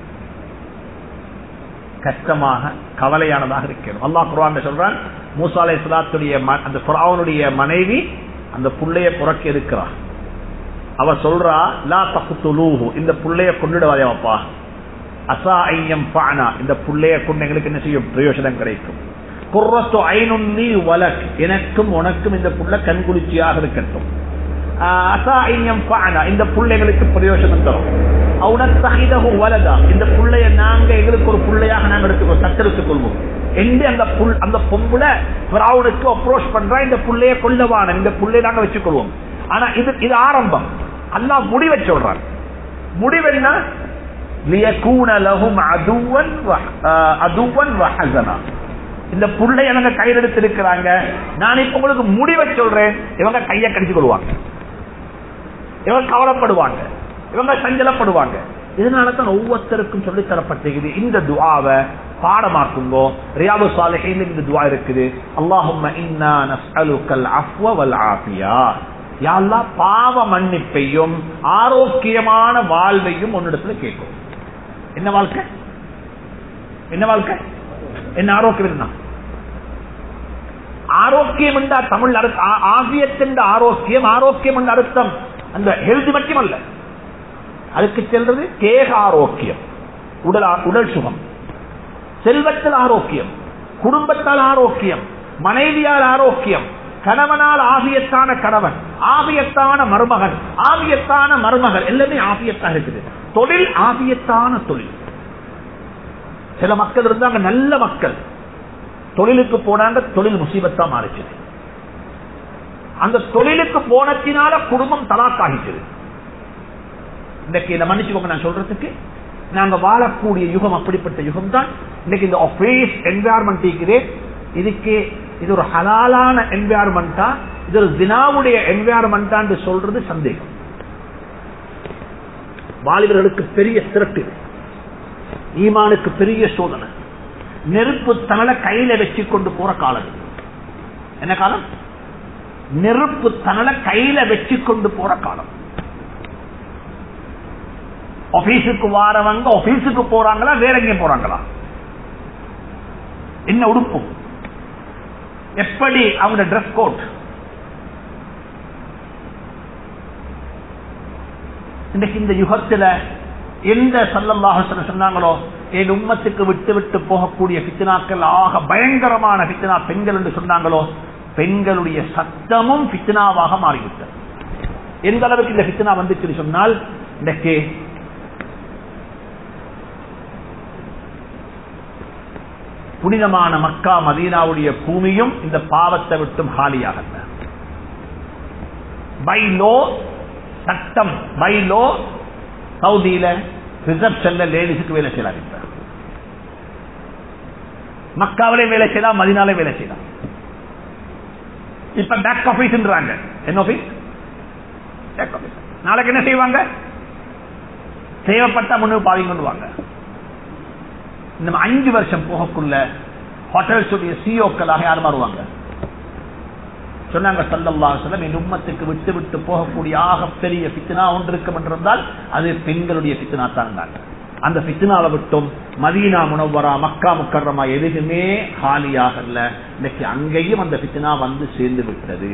கஷ்டமாக கவலையானதாக இருக்கிறது அல்லா குரான் சொல்றான் மூசாலை இஸ்லாத்துடைய அந்த புறாவனுடைய மனைவி அந்த புள்ளைய புறக்க இருக்கிறார் அவர் சொல்றா லா தகுத்துலூஹு இந்த புள்ளைய கொண்டுடுவாதேவாப்பா அசா ஐயம் பானா இந்த புள்ளைய கொண்டு எங்களுக்கு என்ன செய்யும் பிரயோஜனம் கிடைக்கும் குர்ரத்து ஐநுன்னி வலக் எனக்கும் உனக்கும் இந்த புள்ள கண்குளிர்ச்சியாக இருக்கட்டும் அசா ஐயம் பானா இந்த பிள்ளைகளுக்கு பிரயோஜனம் தரும் அவுனத்தகிதகு வலதா இந்த புள்ளைய நாங்க எங்களுக்கு ஒரு புள்ளையாக நாங்க எடுத்துக்கோ தத்தெடுத்துக் கொள்வோம் என்று அந்த புல் அந்த பொம்புல பிராவுனுக்கு அப்ரோச் பண்றா இந்த புள்ளைய கொல்லவான இந்த புள்ளைய நாங்க வச்சுக்கொள்வோம் ஆனா இது இது ஆரம்பம் அல்லா முடிவை சொல்றான் முடிவென்ன லியகூன லஹும் அதுவன் அதுவன் வஹசனா இந்த புள்ளை எனக்கு கையில் எடுத்திருக்கிறாங்க நான் இப்ப உங்களுக்கு முடிவை சொல்றேன் இவங்க கையை கடிச்சு கொள்வாங்க இவங்க கவலைப்படுவாங்க இவங்க சஞ்சலப்படுவாங்க இதனால தான் ஒவ்வொருத்தருக்கும் சொல்லித் தரப்பட்டிருக்குது இந்த துஆவை பாடமாக்குங்கோ ரியாது சாலிஹீன் இந்த துஆ இருக்குது அல்லாஹும்ம இன்னா நஸ்அலுக்கல் அஃப்வ வல் ஆஃபியா யா அல்லாஹ் பாவ மன்னிப்பையும் ஆரோக்கியமான வாழ்வையும் உன்னிடத்துல கேட்கும் என்ன வாழ்க்கை என்ன வாழ்க்கை என்ன ஆரோக்கியம் என்ன ஆரோக்கியம் என்றா தமிழ் ஆகியத்தின் ஆரோக்கியம் ஆரோக்கியம் என்ற அர்த்தம் அந்த ஹெல்த் மட்டுமல்ல அதுக்கு செல்றது தேக ஆரோக்கியம் உடல் உடல் சுகம் செல்வத்தில் ஆரோக்கியம் குடும்பத்தால் ஆரோக்கியம் மனைவியால் ஆரோக்கியம் கணவனால் ஆகியத்தான கணவன் ஆகியத்தான மருமகன் ஆகியத்தான மருமகள் எல்லாமே ஆகியத்தாக இருக்குது தொழில் ஆகியத்தான தொழில் சில மக்கள் இருந்தாங்க நல்ல மக்கள் தொழிலுக்கு போனாங்க தொழில் முசீபத்தா மாறிச்சு அந்த தொழிலுக்கு போனத்தினால குடும்பம் தலாக்காகிச்சு இன்னைக்கு இதை மன்னிச்சுக்கோங்க நான் சொல்றதுக்கு நாங்க வாழக்கூடிய யுகம் அப்படிப்பட்ட யுகம் தான் இன்னைக்கு இந்த ஆபீஸ் என்வாயர்மெண்ட் இருக்குது இதுக்கு இது ஒரு ஹலாலான என்வாயர்மெண்டா இது ஒரு தினாவுடைய என்வாயர்மெண்டான்னு சொல்றது சந்தேகம் வாலிபர்களுக்கு பெரிய திரட்டு ஈமானுக்கு பெரிய சோதனை நெருப்பு தனல கையில வச்சு கொண்டு போற காலம் என்ன காலம் நெருப்பு தனல கையில வச்சு கொண்டு போற காலம் ஆபீஸுக்கு வாரவங்க ஆபீஸுக்கு போறாங்களா வேற எங்கேயும் போறாங்களா என்ன உடுப்பு எப்படி அவங்க ட்ரெஸ் கோட் இன்னைக்கு இந்த யுகத்துல எந்த சல்லல்லாஹ் சொன்னாங்களோ என் உம்மத்துக்கு விட்டு விட்டு போகக்கூடிய பித்தனாக்கள் ஆக பயங்கரமான பித்தனா பெண்கள் என்று சொன்னாங்களோ பெண்களுடைய சத்தமும் பித்தனாவாக மாறிவிட்டது எந்த அளவுக்கு இந்த பித்தனா வந்துச்சு சொன்னால் இன்றைக்கு புனிதமான மக்கா மதீனாவுடைய பூமியும் இந்த பாவத்தை விட்டும் ஹாலியாக பை லோ சட்டம் பை லோ சவுதியில ரிசப்ஷன்ல லேடிஸுக்கு வேலை செய்யலாம் இப்ப மக்காவிலே வேலை செய்யலாம் மதினாலே வேலை செய்யலாம் இப்ப பேக் ஆபீஸ்ன்றாங்க என்ன ஆபீஸ் பேக் ஆபீஸ் நாளைக்கு என்ன செய்வாங்க தேவைப்பட்ட முன்னு பாவிங்க கொண்டுவாங்க இந்த அஞ்சு வருஷம் போகக்குள்ள ஹோட்டல்ஸ் உடைய சிஓக்களாக யார் மாறுவாங்க சொன்னாங்க சல்லல்லா சொல்லம் என் உம்மத்துக்கு விட்டு விட்டு போகக்கூடிய ஆக பெரிய பித்னா ஒன்று இருக்கும் என்றிருந்தால் அது பெண்களுடைய பித்னா தான் அந்த பித்னாவை விட்டும் மதீனா முனவரா மக்கா முக்கரமா எதுவுமே காலியாக இல்ல இன்னைக்கு அங்கேயும் அந்த பித்னா வந்து சேர்ந்து விட்டது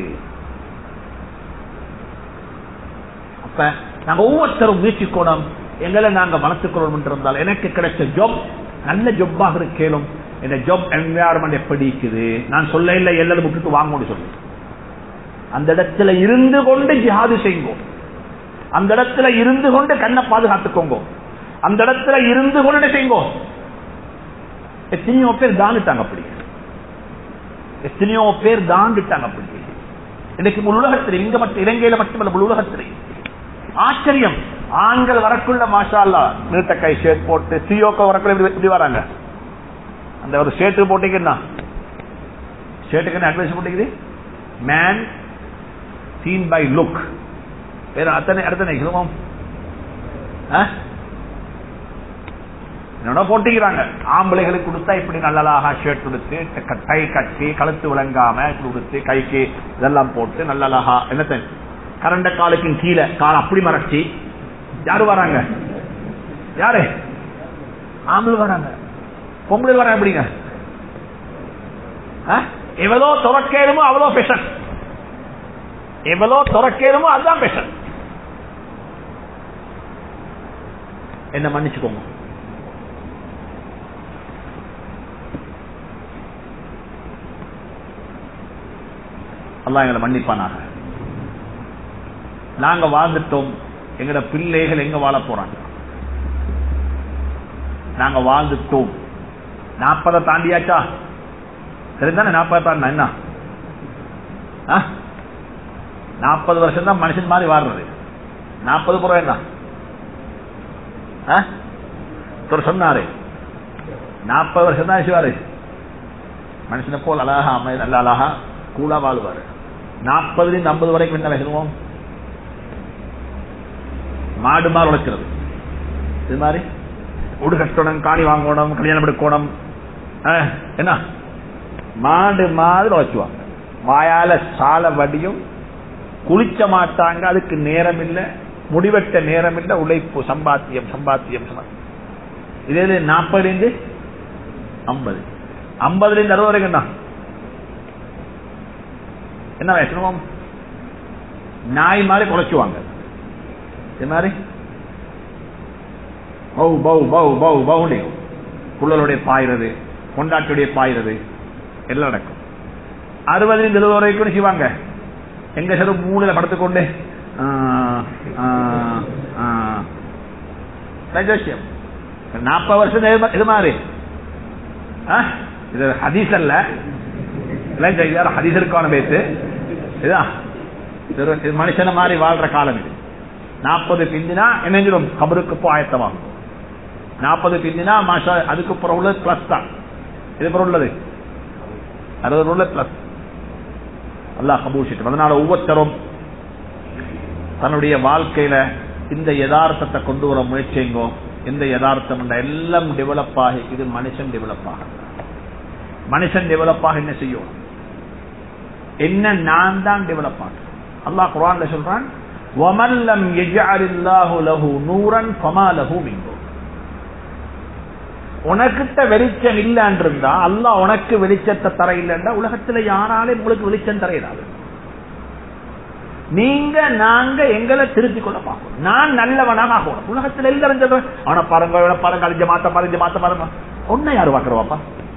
அப்ப நாங்க ஒவ்வொருத்தரும் முயற்சிக்கணும் எங்களை நாங்க வளர்த்துக்கிறோம் என்றிருந்தால் எனக்கு கிடைச்ச ஜாப் நல்ல ஜொப்பாக இருக்கேனும் இந்த ஜாப் என்வாயர்மெண்ட் எப்படி இருக்குது நான் சொல்ல இல்லை எல்லாரும் விட்டுட்டு வாங்கணும்னு சொல்லு அந்த இடத்துல இருந்து கொண்டு ஜிஹாது செய்யுங்க அந்த இடத்துல இருந்து கொண்டு கண்ணை பாதுகாத்துக்கோங்க அந்த இடத்துல இருந்து கொண்டு செய்யுங்க எத்தனையோ பேர் தாண்டுட்டாங்க அப்படி எத்தனையோ பேர் தாண்டுட்டாங்க அப்படி இன்னைக்கு உலகத்தில் இங்க மட்டும் இலங்கையில மட்டுமல்ல உலகத்தில் ஆச்சரியம் ஆண்கள் வரக்குள்ள மாஷால்லா நீட்ட கை ஷர்ட் போட்டு சிஓக்க வரக்குள்ள இப்படி வராங்க அந்த ஒரு ஷர்ட் போட்டீங்கன்னா ஷர்ட்டுக்கு என்ன அட்வைஸ் போட்டீங்க மேன் சீன் பை லுக் வேற அத்தனை அடுத்தனை கிளம்பம் என்னோட போட்டிக்கிறாங்க ஆம்பளைகளுக்கு கொடுத்தா இப்படி நல்லதாக ஷர்ட் கொடுத்து கை கட்டி கழுத்து விளங்காம கொடுத்து கைக்கு இதெல்லாம் போட்டு நல்லதாக என்னத்த கரண்ட காலுக்கும் கீழே கால் அப்படி மறைச்சி யாரு வராங்க யாரு ஆம்பளை வராங்க பொம்பளை வர எப்படிங்க எவ்வளோ துறக்கேருமோ அவ்வளோ பெஷன் எவ்வளோ துறக்கேருமோ அதுதான் பெஷன் என்ன மன்னிச்சுக்கோங்க அல்லா எங்களை மன்னிப்பானாக நாங்க வாழ்ந்துட்டோம் எங்கட பிள்ளைகள் எங்க வாழ போறாங்க நாங்க வாழ்ந்துட்டோம் நாற்பதை தாண்டியாச்சா சரிதானே நாற்பதை தாண்டா என்ன நாற்பது வருஷம் தான் மனுஷன் மாதிரி வாழ்றது நாற்பது புறம் என்ன சொன்னாரு நாற்பது வருஷம் தான் சிவாரு மனுஷனை போல் அழகா அம்மை நல்ல அழகா கூலா வாழ்வாரு நாற்பதுல இருந்து ஐம்பது வரைக்கும் என்ன பேசுவோம் மாடு மாதிரி உழைக்கிறது இது மாதிரி வீடு கட்டணும் காணி வாங்கணும் கல்யாணம் எடுக்கணும் ஆ, என்ன மாடு மாதிரி வச்சுவாங்க வாயால சால வடியும் குளிச்ச மாட்டாங்க அதுக்கு நேரம் இல்ல முடிவெட்ட நேரம் இல்ல உழைப்பு சம்பாத்தியம் சம்பாத்தியம் சம்பாத்தியம் இதே நாற்பதுல இருந்து ஐம்பது ஐம்பதுல இருந்து அறுபது வரைக்கும் என்ன என்ன வயசு நாய் மாதிரி குறைச்சுவாங்க இது மாதிரி பவு பவு பவு பவு பவுண்டே குள்ளலுடைய பாயிறது கொண்டாட்டுடைய பாயிறது எல்லாம் நடக்கும் அறுபது எழுபது வரைக்கும் செய்வாங்க எங்க சில மூணுல படுத்துக்கொண்டு ஆ, ஆ, ஆ. ரஜோஷியம் நாற்பது வருஷம் இது மா- இது மாதிரி ஆ? இது ஹதீஸ் அல்ல இல்ல, இது யார் ஹதீஸ் இருக்கான பேசு இதுதான் இது ஒரு- இது மனுஷன மாதிரி வாழ்ற காலம் இது நாற்பது பிந்தினா என்னஞ்சிடும் கபருக்கு போ ஆயத்தமாகும் நாற்பது பிந்தினா மாஷா அதுக்கு பிறகு உள்ளது பிளஸ் தான் இது பிறகு உள்ளது அறுபது உள்ள பிளஸ் அல்லாஹ் கபூஷிட்டு அதனால ஒவ்வொருத்தரும் தன்னுடைய வாழ்க்கையில இந்த யதார்த்தத்தை கொண்டு வர முயற்சிங்கோ இந்த யதார்த்தம் என்ற எல்லாம் டெவலப் ஆகி இது மனுஷன் டெவலப் ஆக மனுஷன் டெவலப் ஆக என்ன செய்யும் என்ன நான் தான் டெவலப் ஆக அல்லாஹ் குரான்ல சொல்றான் وَمَنْ لَمْ يَجْعَلِ اللَّهُ لَهُ نُورًا فَمَا لَهُ مِنْ نُورٍ உனக்கிட்ட வெளிச்சம் இல்லன்னு இருந்தா அல்லாஹ் உனக்கு வெளிச்சத்தை தர இல்லைன்னா உலகத்துல யாராலே உங்களுக்கு வெளிச்சம் தர இயலாது நீங்க நாங்க எங்களை திருத்திக் கொள்ள பார்க்கணும் நான் நல்லவனாக ஆகணும் உலகத்துல எல்லாரும் சொல்றேன் அவனை பாருங்க இவனை பாருங்க அழிஞ்ச மாத்த பாருங்க மாத்த பாருங்க ஒன்ன யாரு பாக்குறவாப்பா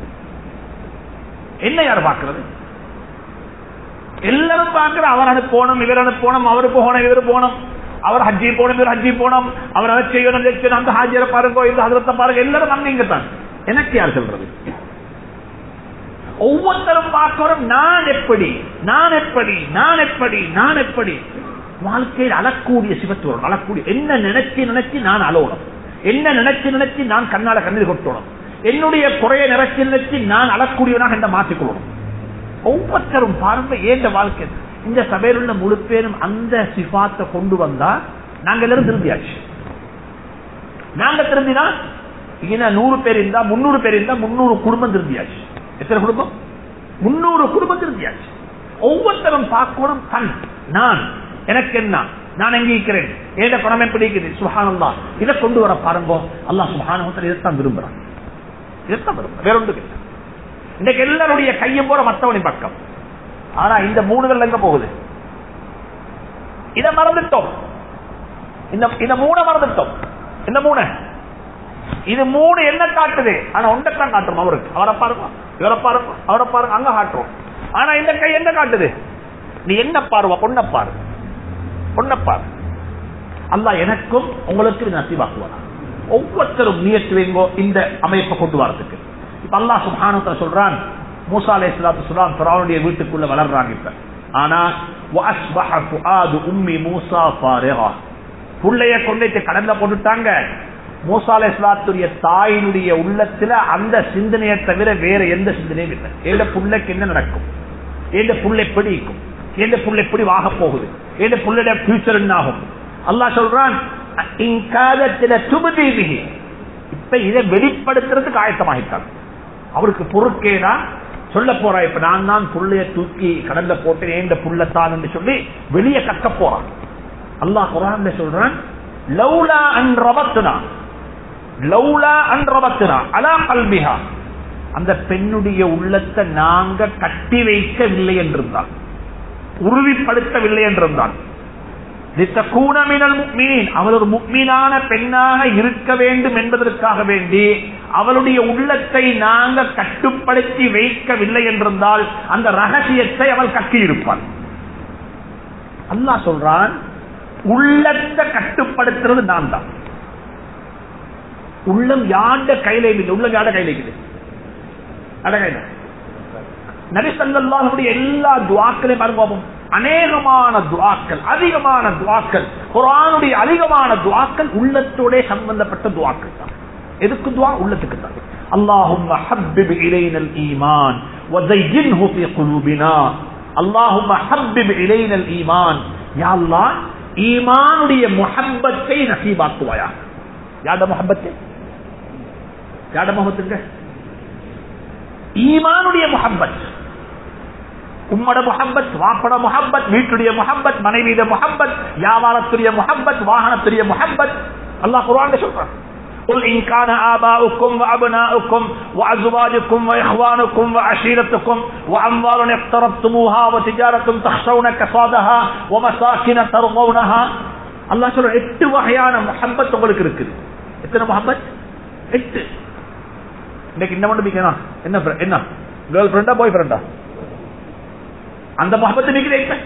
என்ன யாரு பாக்குறது எல்லாரும் பாக்குற அவர் அனுப்போணும் இவர் அனுப்போணும் அவரு போகணும் இவர் போகணும் அவர் ஹஜ்ஜி போகணும் இவர் ஹஜ்ஜி போகணும் அவர் அதை செய்யணும் இதை செய்யணும் அந்த ஹாஜியரை பாருங்க இந்த ஹஜரத்தை பாருங்க எல்லாரும் அங்க இங்க தான் எனக்கு யார் சொல்றது ஒவ்வொருத்தரும் பார்க்கிறோம் நான் எப்படி நான் எப்படி நான் எப்படி நான் எப்படி வாழ்க்கையில் அழக்கூடிய சிவத்துவம் அழக்கூடிய என்ன நினைச்சு நினைச்சு நான் அலோணும் என்ன நினைச்சு நினைச்சு நான் கண்ணால கண்ணீர் கொட்டணும் என்னுடைய குறைய நினைச்சு நினைச்சு நான் அழக்கூடியவனாக என்ன மாற்றிக்கொள்ளணும் ஒவ்வொருத்தரும் பாருங்க ஏந்த வாழ்க்கை இந்த சபையில் உள்ள முழு பேரும் அந்த சிபாத்தை கொண்டு வந்தா நாங்க எல்லாரும் திருந்தியாச்சு நாங்க திருந்தினா இங்க நூறு பேர் இருந்தா முன்னூறு பேர் இருந்தா முன்னூறு குடும்பம் திருந்தியாச்சு எத்தனை குடும்பம் முன்னூறு குடும்பம் திருந்தியாச்சு ஒவ்வொருத்தரும் பார்க்கணும் கண் நான் எனக்கு என்ன நான் எங்க இருக்கிறேன் ஏத குணம் எப்படி இருக்குது சுஹானல்லா இதை கொண்டு வர பாருங்க அல்லாஹ் சுஹானத்தில் இதைத்தான் விரும்புறான் இதைத்தான் விரும்புறான் வேற ஒன்று இல்லை இன்னைக்கு எல்லாருடைய கையும் போற மத்தவனின் பக்கம் ஆனா இந்த மூணுகள் எங்க போகுது இத மறந்துட்டோம் இந்த இந்த மூணை மறந்துட்டோம் இந்த மூணு இது மூணு என்ன காட்டுது ஆனா ஒன்றைத்தான் காட்டுறோம் அவருக்கு அவரை பாருங்க இவரை பாருங்க அவரை பாருங்க அங்க காட்டுறோம் ஆனா இந்த கை என்ன காட்டுது நீ என்ன பாருவா பொண்ண பாரு பொண்ண பாரு அல்லா எனக்கும் உங்களுக்கு நசிவாக்குவானா ஒவ்வொருத்தரும் முயற்சி வைங்கோ இந்த அமைப்பை கொண்டு வரதுக்கு இப்ப அல்லா சுபானத்தை சொல்றான் மூசா அலை இஸ்லாத்து சுலாம் பிராவுடைய வீட்டுக்குள்ள வளர்றாங்க இப்ப ஆனா وَأَصْبَحَ فُؤَادُ أُمِّ مُوسَى فَارِغًا புள்ளைய கொண்டு கடல்ல போட்டுட்டாங்க மூசா அலை இஸ்லாத்துடைய தாயினுடைய உள்ளத்துல அந்த சிந்தனையை தவிர வேற எந்த சிந்தனையும் இல்லை எந்த புள்ளைக்கு என்ன நடக்கும் எந்த புள்ள எப்படி இருக்கும் எந்த புள்ள எப்படி வாக போகுது எந்த புள்ளைய பியூச்சர் என்ன ஆகும் அல்லாஹ் சொல்றான் இங்காதத்தில துபதீபிகி இப்ப இதை வெளிப்படுத்துறதுக்கு ஆயத்தமாகிட்டாங்க அவருக்கு பொறுக்கேனா சொல்ல போறா இப்ப நான் தான் புள்ளைய தூக்கி கடல்ல போட்டு ஏந்த புள்ளத்தான் என்று சொல்லி வெளியே கக்க போறான் அல்லாஹ் குரான் சொல்றான் லௌலா அன் ரபத்துனா லௌலா அன் ரபத்துனா அலா கல்பிஹா அந்த பெண்ணுடைய உள்ளத்தை நாங்க கட்டி வைக்கவில்லை என்றிருந்தான் உறுதிப்படுத்தவில்லை என்றிருந்தான் அவள் ஒரு முக்மீனான பெண்ணாக இருக்க வேண்டும் என்பதற்காக வேண்டி அவளுடைய உள்ளத்தை நாங்க கட்டுப்படுத்தி வைக்கவில்லை என்றிருந்தால் அந்த ரகசியத்தை அவள் கட்டியிருப்பாள் அல்லாஹ் சொல்றான் உள்ளத்தை கட்டுப்படுத்துறது நான் தான் உள்ளம் யாண்ட கையில இல்லை உள்ளம் யாண்ட கையில இருக்குது அடகையில நரிசல்லாஹுடைய எல்லா துவாக்களையும் அனுபவம் அநேகமான துவாக்கள் அதிகமான துவாக்கள் குரானுடைய அதிகமான துவாக்கள் உள்ளத்தோட சம்பந்தப்பட்ட துவாக்கள் தான் எதுக்கு துவா உள்ளத்துக்கு தான் اللهم حبب إلينا الإيمان وزينه في قلوبنا اللهم حبب إلينا الإيمان يا الله ஈமானுடைய முஹப்பத்தை நசீபாக்குவாயா யாட முகப்பத்து யாட முகத்துங்க ஈமானுடைய முகப்பத் உம்மட முகப்பத் வாப்பட முகப்பத் வீட்டுடைய முகப்பத் மனைவியுடைய முகப்பத் வியாபாரத்துடைய முகப்பத் வாகனத்துடைய முகப்பத் அல்லாஹ் குர்ஆன்ல சொல்றான் قل إن كان آباؤكم وأبناؤكم وأزواجكم وإخوانكم وعشيرتكم وأموال اقترفتموها وتجارة تخشون كسادها ومساكن ترضونها அல்லாஹ் சொல்ற எட்டு வகையான முஹப்பத் உங்களுக்கு இருக்குது எத்தனை முஹப்பத் எட்டு இன்னைக்கு என்ன மட்டும் மிக்கணும் என்ன friend? என்ன கேர்ள் ஃப்ரெண்டா பாய் ஃப்ரெண்டா அந்த முகப்பத்து நிற்கிறேன் இப்ப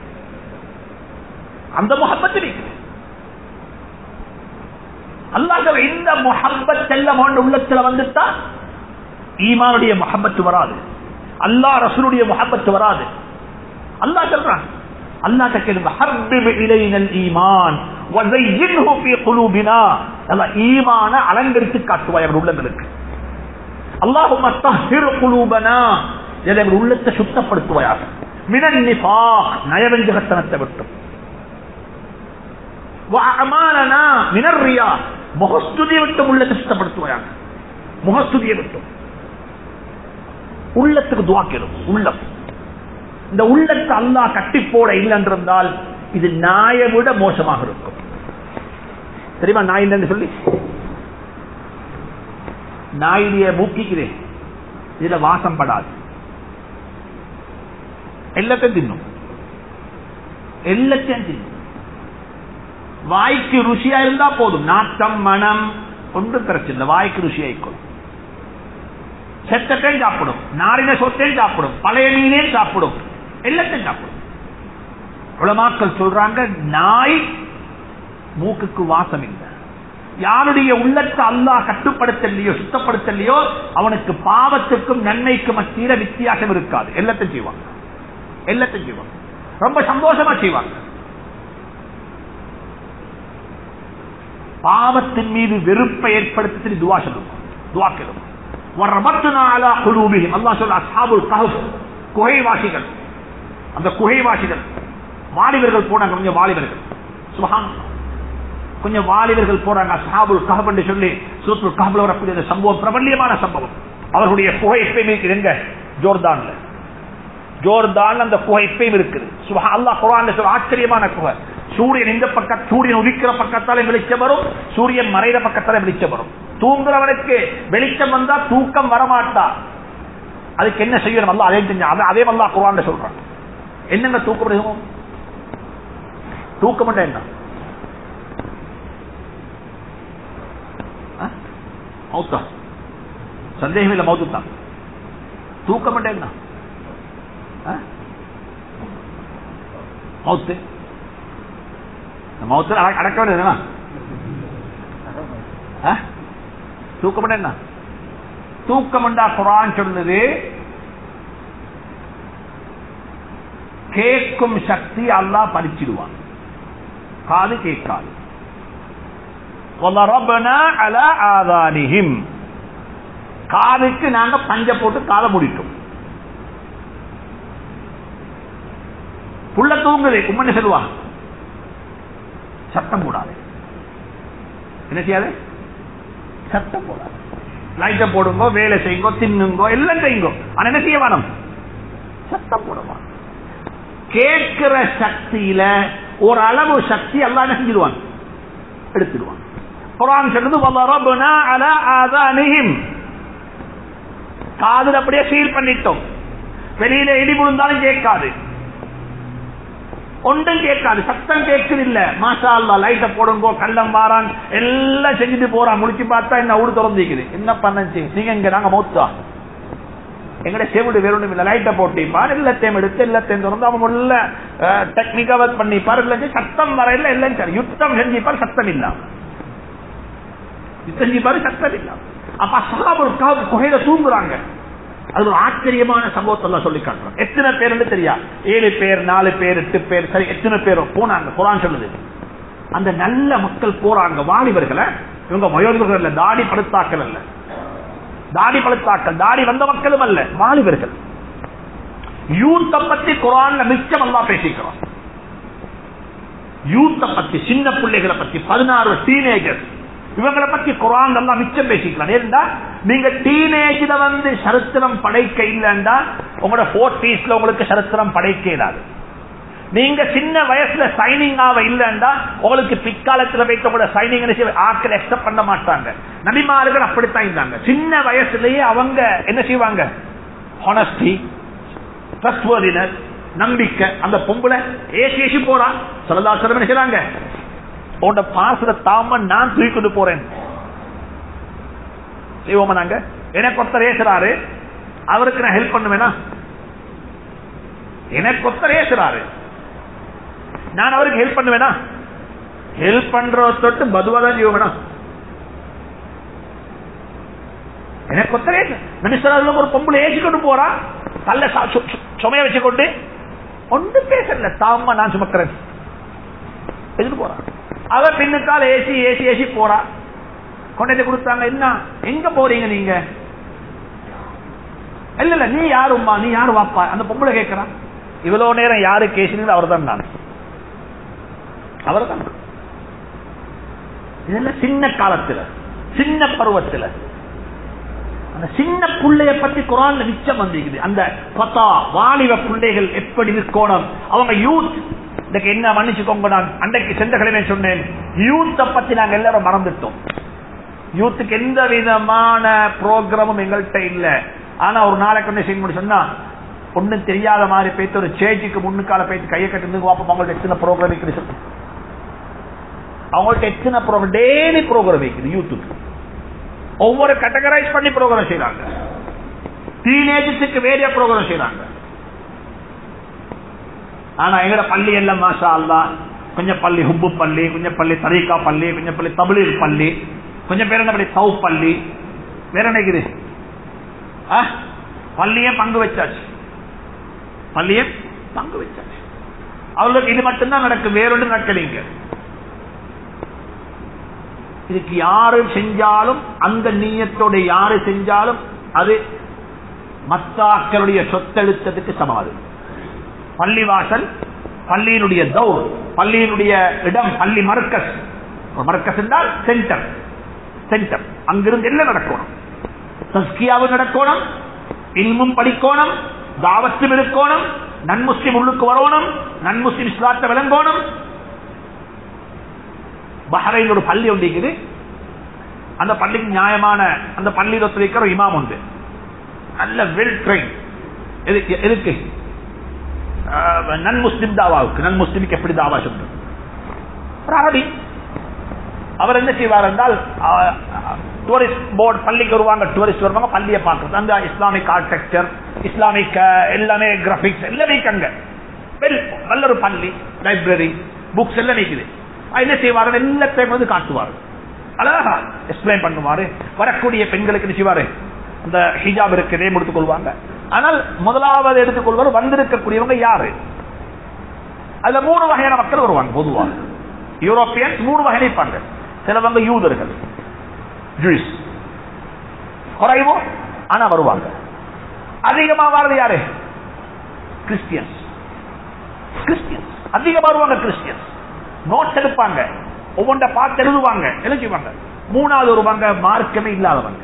அந்த முகப்பத்து நிற்கிறேன் அல்லாஹ் இந்த முகப்பத் செல்லம் உள்ளத்துல வந்துட்டா ஈமானுடைய முகப்பத்து வராது அல்லாஹ் ரசூலுடைய முகப்பத்து வராது அல்லாஹ் சொல்றான் அல்லாஹ் கேளுங்க ஹர்பிப் இலைனல் ஈமான் வஸையின்ஹு ஃபீ குலூபினா அல்லாஹ் ஈமான அலங்கரித்து காட்டுவாய் அவர் உள்ளங்களுக்கு அல்லாஹும்ம தஹ்ஹிர் குலூபனா எங்கள் உள்ளத்தை சுத்தப்படுத்துவாயாக மினன் நிஃபாக் நயவஞ்சகத்தனத்தை விட்டும் வஅமாலனா மினர் ரியா முகஸ்துதியை விட்டும் உள்ளத்தை சுத்தப்படுத்துவாயாக முகஸ்துதியை விட்டும் உள்ளத்துக்கு துவாக்கிடும் உள்ளம் இந்த உள்ளத்தை அல்லாஹ் கட்டி போட இல்லைன்றிருந்தால் இது நாயை விட மோசமாக இருக்கும் தெரியுமா நாய் இல்லைன்னு சொல்லி நாயுடைய மூக்கிக்கிறேன் இதுல வாசம் படாது எல்லாத்தையும் தின்னும் எல்லாத்தையும் தின்னும் வாய்க்கு ருசியா இருந்தா போதும் நாட்டம் மனம் ஒன்றும் பிரச்சனை இல்லை வாய்க்கு ருசியாய்க்கும் செத்தத்தையும் சாப்பிடும் நாரின சொத்தையும் சாப்பிடும் பழைய மீனையும் சாப்பிடும் எல்லாத்தையும் சாப்பிடும் உலமாக்கள் சொல்றாங்க நாய் மூக்குக்கு வாசம் இல்லை யாருடைய உள்ளத்தை அல்லாஹ் கட்டுப்படுத்தலையோ சுத்தப்படுத்தலையோ அவனுக்கு பாவத்துக்கும் நன்மைக்கும் மத்தியில வித்தியாசம் இருக்காது எல்லாத்தையும் செய்வாங்க எல்லாத்தையும் செய்வாங்க ரொம்ப சந்தோஷமா செய்வாங்க பாவத்தின் மீது வெறுப்பை ஏற்படுத்தி துவா சொல்லும் துவா கேளும் அல்லாஹ் சொல்ல அசாபுல் கஹப் குகைவாசிகள் அந்த குகைவாசிகள் வாலிபர்கள் போனாங்க கொஞ்சம் வாலிபர்கள் சுபஹான் கொஞ்சம் வாலிபர்கள் போறாங்க அசாபுல் கஹப் என்று சொல்லி சூத்துல் கஹப்ல வரக்கூடிய அந்த சம்பவம் பிரபல்யமான சம்பவம் அவர்களுடைய குகை எப்பயுமே இருக்குது எங்க ஜோர்தான்ல ஜோர்தான் அந்த குகை எப்பயும் இருக்குது சுபஹா அல்லாஹ் குரான்ல சொல்ல ஆச்சரியமான குகை சூரியன் இந்த பக்கம் சூரியன் உதிக்கிற பக்கத்தாலே வெளிச்சம் வரும் சூரியன் மறைகிற பக்கத்தாலே வெளிச்சம் வரும் தூங்குறவனுக்கு வெளிச்சம் வந்தா தூக்கம் வரமாட்டா அதுக்கு என்ன செய்யணும் அல்லா அதே செஞ்சா அதே அல்லா குரான் சொல்றான் என்னங்க தூக்கம் தூக்கம் என்ன மௌத்தா சந்தேகம் இல்லை மௌத்து தான் தூக்கம் என்ன மௌத்து மௌத்துல அடக்க வேண்டியது தூக்கம் என்ன தூக்கம் குரான் சொல்லுது கேட்கும் சக்தி அல்லாஹ் பறிச்சிடுவான் காது கேட்காது காதுக்கு நாங்க பஞ்ச போட்டு காதை முடிட்டோம் புள்ள தூங்குது கும்மன்னு சொல்லுவாங்க சத்தம் போடாது என்ன செய்யாது சத்தம் போடாது லைட்டை போடுங்கோ வேலை செய்யுங்கோ தின்னுங்கோ எல்லாம் செய்யுங்கோ ஆனா என்ன செய்ய வேணும் சத்தம் போடுவான் கேட்கிற சக்தியில ஒரு அளவு சக்தி எல்லாம் என்ன செஞ்சிடுவான் எடுத்துடுவான் குரான் சொல்றது வல்லரபுனா அலா ஆதானிஹிம் காதுல அப்படியே சீல் பண்ணிட்டோம் வெளியில இடி விழுந்தாலும் கேட்காது ஒன்றும் கேட்காது சத்தம் கேட்குது இல்ல மாஷா அல்லா லைட்ட போடுங்கோ கள்ளம் வாரான் எல்லாம் செஞ்சுட்டு போறான் முடிச்சு பார்த்தா என்ன ஊடு திறந்துக்குது என்ன பண்ண நீங்க இங்க நாங்க மௌத்தா எங்கட செவிடு வேற ஒன்றும் இல்ல லைட்டை போட்டிப்பார் எல்லாத்தையும் எடுத்து எல்லாத்தையும் திறந்து அவன் உள்ள டெக்னிக்கா ஒர்க் பண்ணிப்பார் இல்ல சத்தம் வரையில எல்லாம் சரி யுத்தம் செஞ்சுப்பார் சத்தம் இல்லாம யுத்தம் செஞ்சுப்பாரு சத்தம் இல்லாம அப்ப சகாபுல் காவு குகையில தூங்குறாங்க அது ஒரு ஆச்சரியமான சம்பவத்தை எல்லாம் சொல்லி காட்டுறோம் எத்தனை பேர் தெரியா ஏழு பேர் நாலு பேர் எட்டு பேர் சரி எத்தனை பேர் போனாங்க குரான் சொல்லுது அந்த நல்ல மக்கள் போறாங்க வாலிபர்களை இவங்க வயோதிபர்கள் இல்ல தாடி படுத்தாக்கள் அல்ல தாடி பழுத்தாக்கள் தாடி வந்த மக்களும் அல்ல வாலிபர்கள் யூத்த பத்தி குரான்ல மிச்சம் அல்லா பேசிக்கிறோம் யூத்த பத்தி சின்ன பிள்ளைகளை பத்தி பதினாறு டீனேஜர் இவங்களை பத்தி குரான் எல்லாம் மிச்சம் பேசிக்கலாம் ஏன்னா நீங்க டீனேஜ்ல வந்து சரித்திரம் படைக்க இல்லைன்னா உங்களோட போர்டீஸ்ல உங்களுக்கு சரித்திரம் படைக்க இயலாது நீங்க சின்ன வயசுல சைனிங் ஆக இல்லைன்னா உங்களுக்கு பிற்காலத்துல வைத்த கூட சைனிங் ஆட்கள் எக்ஸப்ட் பண்ண மாட்டாங்க நபிமார்கள் அப்படித்தான் இருந்தாங்க சின்ன வயசுலயே அவங்க என்ன செய்வாங்க ஹானஸ்டி ட்ரஸ்ட்வர்தினஸ் நம்பிக்கை அந்த பொம்பளை ஏசி ஏசி போறான் சொல்லதாசரம் நினைக்கிறாங்க உன்னோட பாசுல தாம நான் தூக்கி கொண்டு போறேன் செய்வோமா நாங்க எனக்கு ஒருத்தர் ஏசுறாரு அவருக்கு நான் ஹெல்ப் பண்ணுவேனா எனக்கு ஒருத்தர் ஏசுறாரு நான் அவருக்கு ஹெல்ப் பண்ணுவேனா ஹெல்ப் பண்ற தொட்டு பதுவாதான் செய்வோம்னா எனக்கு ஒத்தரே மினிஸ்டர் ஒரு பொம்பளை ஏசி கொண்டு போறா தள்ள சுமைய வச்சுக்கொண்டு ஒன்று பேசல தாமா நான் சுமக்கிறேன் எதுக்கு போறா அவ பின்னுக்கால ஏசி ஏசி ஏசி போறா கொண்டு கொடுத்தாங்க என்ன எங்க போறீங்க நீங்க இல்ல இல்ல நீ யாரும்மா நீ யாரு வாப்பா அந்த பொம்பளை கேட்கிறான் இவ்வளவு நேரம் யாரு கேசினது அவர் தான் நான் அவர் தான் இதெல்லாம் சின்ன காலத்துல சின்ன பருவத்துல அந்த சின்ன பிள்ளைய பத்தி குரான்ல மிச்சம் வந்திருக்குது அந்த பத்தா வாலிப பிள்ளைகள் எப்படி இருக்கணும் அவங்க யூத் இன்னைக்கு என்ன மன்னிச்சுக்கோங்க நான் அன்றைக்கு சென்ற கிழமை சொன்னேன் யூத்தை பத்தி நாங்க எல்லாரும் மறந்துட்டோம் யூத்துக்கு எந்த விதமான ப்ரோக்ராமும் எங்கள்கிட்ட இல்ல ஆனா ஒரு நாளைக்கு என்ன செய்ய முடியும் சொன்னா ஒண்ணும் தெரியாத மாதிரி போயிட்டு ஒரு சேஜிக்கு முன்னுக்கால போயிட்டு கையை கட்டு வாப்பா அவங்கள்ட்ட எத்தனை ப்ரோக்ராம் இருக்குது சொல்லு அவங்கள்ட்ட எத்தனை ப்ரோக்ராம் டெய்லி ப்ரோக்ராம் வைக்குது யூத்துக்கு ஒவ்வொரு கேட்டகரைஸ் பண்ணி ப்ரோக்ராம் செய்யறாங்க டீனேஜஸுக்கு வேறிய ப்ரோக்ராம் செய்யறாங்க ஆனா எங்கட பள்ளி எல்லாம் மாஷா அல்லா கொஞ்சம் பள்ளி ஹுப்பு பள்ளி கொஞ்சம் பள்ளி தரீகா பள்ளி கொஞ்சம் பள்ளி தபிலீர் பள்ளி கொஞ்சம் பேர் என்ன பள்ளி சவு பள்ளி வேற நினைக்குது பள்ளியே பங்கு வச்சாச்சு பள்ளியே பங்கு வச்சாச்சு அவர்களுக்கு இது மட்டும்தான் நடக்கும் வேறொன்று நடக்கலைங்க இதுக்கு யாரு செஞ்சாலும் அந்த நீயத்தோட யாரு செஞ்சாலும் அது மத்தாக்களுடைய சொத்தெழுத்ததுக்கு சமாது பள்ளிவாசல் பள்ளியினுடைய தௌர் பள்ளியினுடைய இடம் பள்ளி மர்க்கஸ் மர்க்கஸ் என்றால் சென்டர் சென்டர் அங்கிருந்து எல்லாம் நடக்கணும் தஸ்கியாவும் நடக்கணும் இல்மும் படிக்கணும் தாவத்தும் இருக்கணும் நன்முஸ்லிம் உள்ளுக்கு வரணும் நன்முஸ்லிம் இஸ்லாத்தை விளங்கணும் பஹரைன் ஒரு பள்ளி ஒன்று இருக்குது அந்த பள்ளிக்கு நியாயமான அந்த பள்ளியில் ஒத்துழைக்கிற இமாம் உண்டு நல்ல வெல் ட்ரெயின் எதுக்கு நன் முஸ்லிம் தாவாவுக்கு நன் முஸ்லிமுக்கு எப்படி தாவா சொல்றது ஒரு அரபி அவர் என்ன செய்வார் என்றால் டூரிஸ்ட் போர்டு பள்ளிக்கு வருவாங்க டூரிஸ்ட் வருவாங்க பள்ளியை பார்க்கறது அந்த இஸ்லாமிக் ஆர்கிடெக்சர் இஸ்லாமிக் எல்லாமே கிராபிக்ஸ் எல்லாமே அங்க நல்ல ஒரு பள்ளி லைப்ரரி புக்ஸ் எல்லாம் நிற்குது என்ன செய்வார் எல்லாத்தையும் வந்து காட்டுவார் அழகா எக்ஸ்பிளைன் பண்ணுவாரு வரக்கூடிய பெண்களுக்கு என்ன செய்வாரு அந்த ஹிஜாப் இருக்கிறதே முடித்துக் கொள்வாங்க ஆனால் முதலாவது எடுத்துக்கொள்வார் வந்திருக்கக்கூடியவங்க யாரு அதுல மூணு வகையான மக்கள் வருவாங்க பொதுவாக யூரோப்பியன்ஸ் மூணு வகை இருப்பாங்க சிலவங்க யூதர்கள் ஜூஸ் குறைவோ ஆனா வருவாங்க அதிகமா வாழ்றது யாரு கிறிஸ்டியன்ஸ் கிறிஸ்டியன்ஸ் அதிகமா வருவாங்க கிறிஸ்டியன்ஸ் நோட்ஸ் எடுப்பாங்க ஒவ்வொன்றை பார்த்து எழுதுவாங்க என்ன செய்வாங்க மூணாவது ஒருவங்க மார்க்கமே இல்லாதவங்க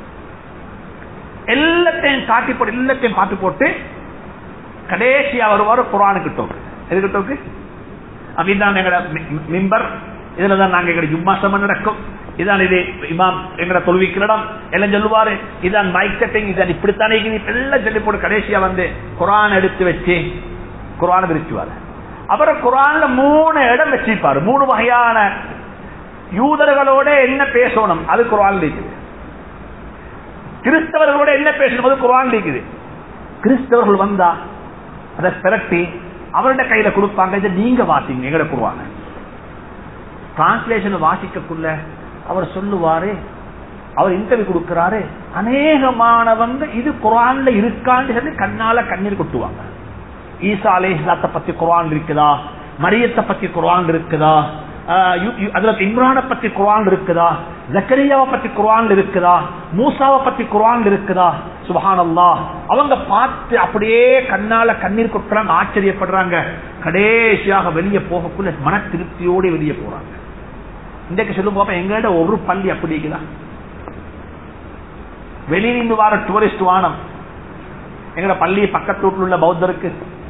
எல்லாத்தையும் காட்டி போட்டு எல்லாத்தையும் பார்த்து போட்டு கடைசியா வருவார் குரானுக்கு டோக்கு எதுக்கு டோக்கு அப்படிதான் எங்கட மிம்பர் இதுலதான் நாங்க எங்க ஜும்மா சமம் நடக்கும் இதான் இது இமாம் எங்கட தொழுவிக்கிற இடம் எல்லாம் சொல்லுவாரு இதான் மைக் செட்டிங் இதான் இப்படித்தானே எல்லாம் சொல்லி போட்டு கடைசியா வந்து குரான் எடுத்து வச்சு குரான் விரிச்சுவாரு அப்புறம் குரான்ல மூணு இடம் வச்சிருப்பாரு மூணு வகையான யூதர்களோட என்ன பேசணும் அது குரான் இருக்குது கிறிஸ்தவர்களோட என்ன பேசணும் அது குரான் இருக்குது கிறிஸ்தவர்கள் வந்தா அதை திரட்டி அவருடைய கையில கொடுப்பாங்க இதை நீங்க வாசிங்க எங்கட குருவாங்க டிரான்ஸ்லேஷன் வாசிக்கக்குள்ள அவர் சொல்லுவாரு அவர் இன்டர்வியூ கொடுக்கிறாரு அநேகமானவங்க இது குரான்ல இருக்கான்னு சொல்லி கண்ணால கண்ணீர் கொட்டுவாங்க ஈசா அலே இஸ்லாத்தை பத்தி குரான் இருக்குதா மரியத்தை பத்தி குரான் இருக்குதா அதுல இம்ரானை பத்தி குரான் இருக்குதா ஜக்கரியாவை பத்தி குரான் இருக்குதா மூசாவை பத்தி குரான் இருக்குதா சுபஹானல்லா அவங்க பார்த்து அப்படியே கண்ணால கண்ணீர் கொட்டுறாங்க ஆச்சரியப்படுறாங்க கடைசியாக வெளியே போகக்குள்ள மன திருப்தியோடு வெளியே போறாங்க இன்றைக்கு சொல்லும் போப்ப எங்கள்ட ஒரு பள்ளி அப்படி இருக்குதா வெளியிலிருந்து வர டூரிஸ்ட் வானம் எங்கட பள்ளி பக்கத்து வீட்டில் உள்ள பௌத்தருக்கு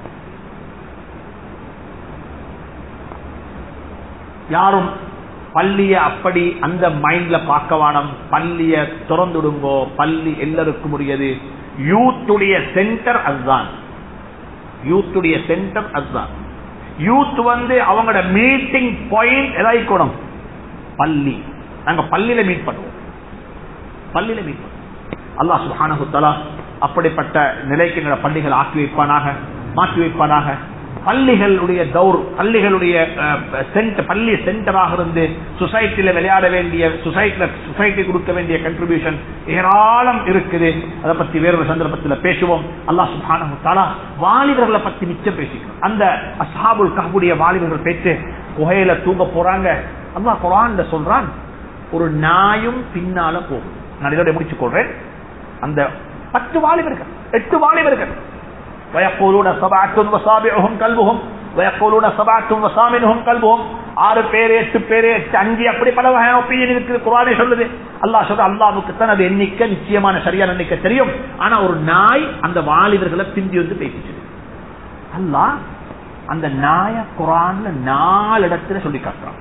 யாரும் பள்ளிய அப்படி அந்த மைண்ட்ல பார்க்க வேணும் பள்ளிய திறந்துடுங்கோ பள்ளி எல்லாருக்கும் உரியது யூத்துடைய சென்டர் அதுதான் யூத்துடைய சென்டர் அதுதான் யூத் வந்து அவங்களோட மீட்டிங் பாயிண்ட் எதாயிக்கணும் பள்ளி நாங்க பள்ளியில மீட் பண்ணுவோம் பள்ளியில மீட் பண்ணுவோம் அல்லாஹ் சுப்ஹானஹு தஆலா அப்படிப்பட்ட நிலைக்கு எங்களோட பள்ளிகள் ஆக்கி வைப்பானாக மாற்றி வைப்பானாக பள்ளிகளுடைய தௌர் பள்ளிகளுடைய சென்டர் பள்ளி சென்டராக இருந்து சொசைட்டில விளையாட வேண்டிய சொசைட்டில சொசைட்டி கொடுக்க வேண்டிய கண்ட்ரிபியூஷன் ஏராளம் இருக்குது அதை பத்தி வேறொரு சந்தர்ப்பத்தில் பேசுவோம் அல்லாஹ் சுப்ஹானஹு தஆலா வாலிபர்களை பத்தி மிச்சம் பேசிக்கணும் அந்த அஸ்ஹாபுல் கஹ்புடைய வாலிபர்கள் பேச்சு குகையில தூங்க போறாங்க அல்லாஹ் குர்ஆன்ல சொல்றான் ஒரு நாயும் பின்னால போகும் நான் இதோட முடிச்சு கொள்றேன் அந்த பத்து வாலிபர்கள் எட்டு வாலிபர்கள் ويقولون سبعة وصابعهم كلبهم ويقولون سبعة وثامنهم كلبهم ஆறு பேர் எட்டு பேர் எட்டு அஞ்சு அப்படி பல வகையான ஒப்பீனியன் இருக்குது குரானே சொல்லுது அல்லாஹ் சொல்ற அல்லாவுக்கு தான் அது எண்ணிக்கை நிச்சயமான சரியான எண்ணிக்கை தெரியும் ஆனா ஒரு நாய் அந்த வாலிபர்களை பிந்தி வந்து பேசிச்சு அல்லாஹ் அந்த நாய குரான்ல நாலு இடத்துல சொல்லி காட்டுறான்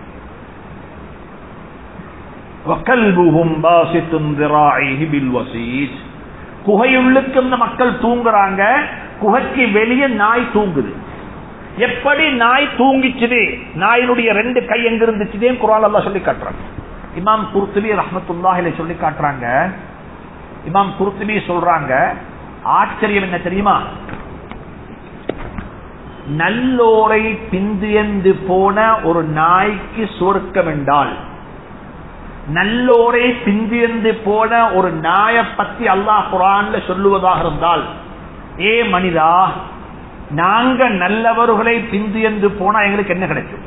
وَكَلْبُهُمْ بَاسِطٌ ذِرَاعِهِ بِالْوَسِيدِ குகையுள்ளுக்கு இந்த மக்கள் தூங்குறாங்க குகைக்கு வெளியே நாய் தூங்குது எப்படி நாய் தூங்கிச்சுது நாயினுடைய ரெண்டு கை எங்க இருந்துச்சுதே குரான் அல்லா சொல்லி காட்டுறாங்க இமாம் குர்த்துபி ரஹமத்துல்லாஹில சொல்லி காட்டுறாங்க இமாம் குர்த்துபி சொல்றாங்க ஆச்சரியம் என்ன தெரியுமா நல்லோரை பிந்தியந்து போன ஒரு நாய்க்கு சொர்க்கம் என்றால் நல்லோரை பிந்தியந்து போன ஒரு நாய பத்தி அல்லாஹ் குரான்ல சொல்லுவதாக இருந்தால் ஏ மனிதா நாங்க நல்லவர்களை பிந்தியந்து போனா எங்களுக்கு என்ன கிடைக்கும்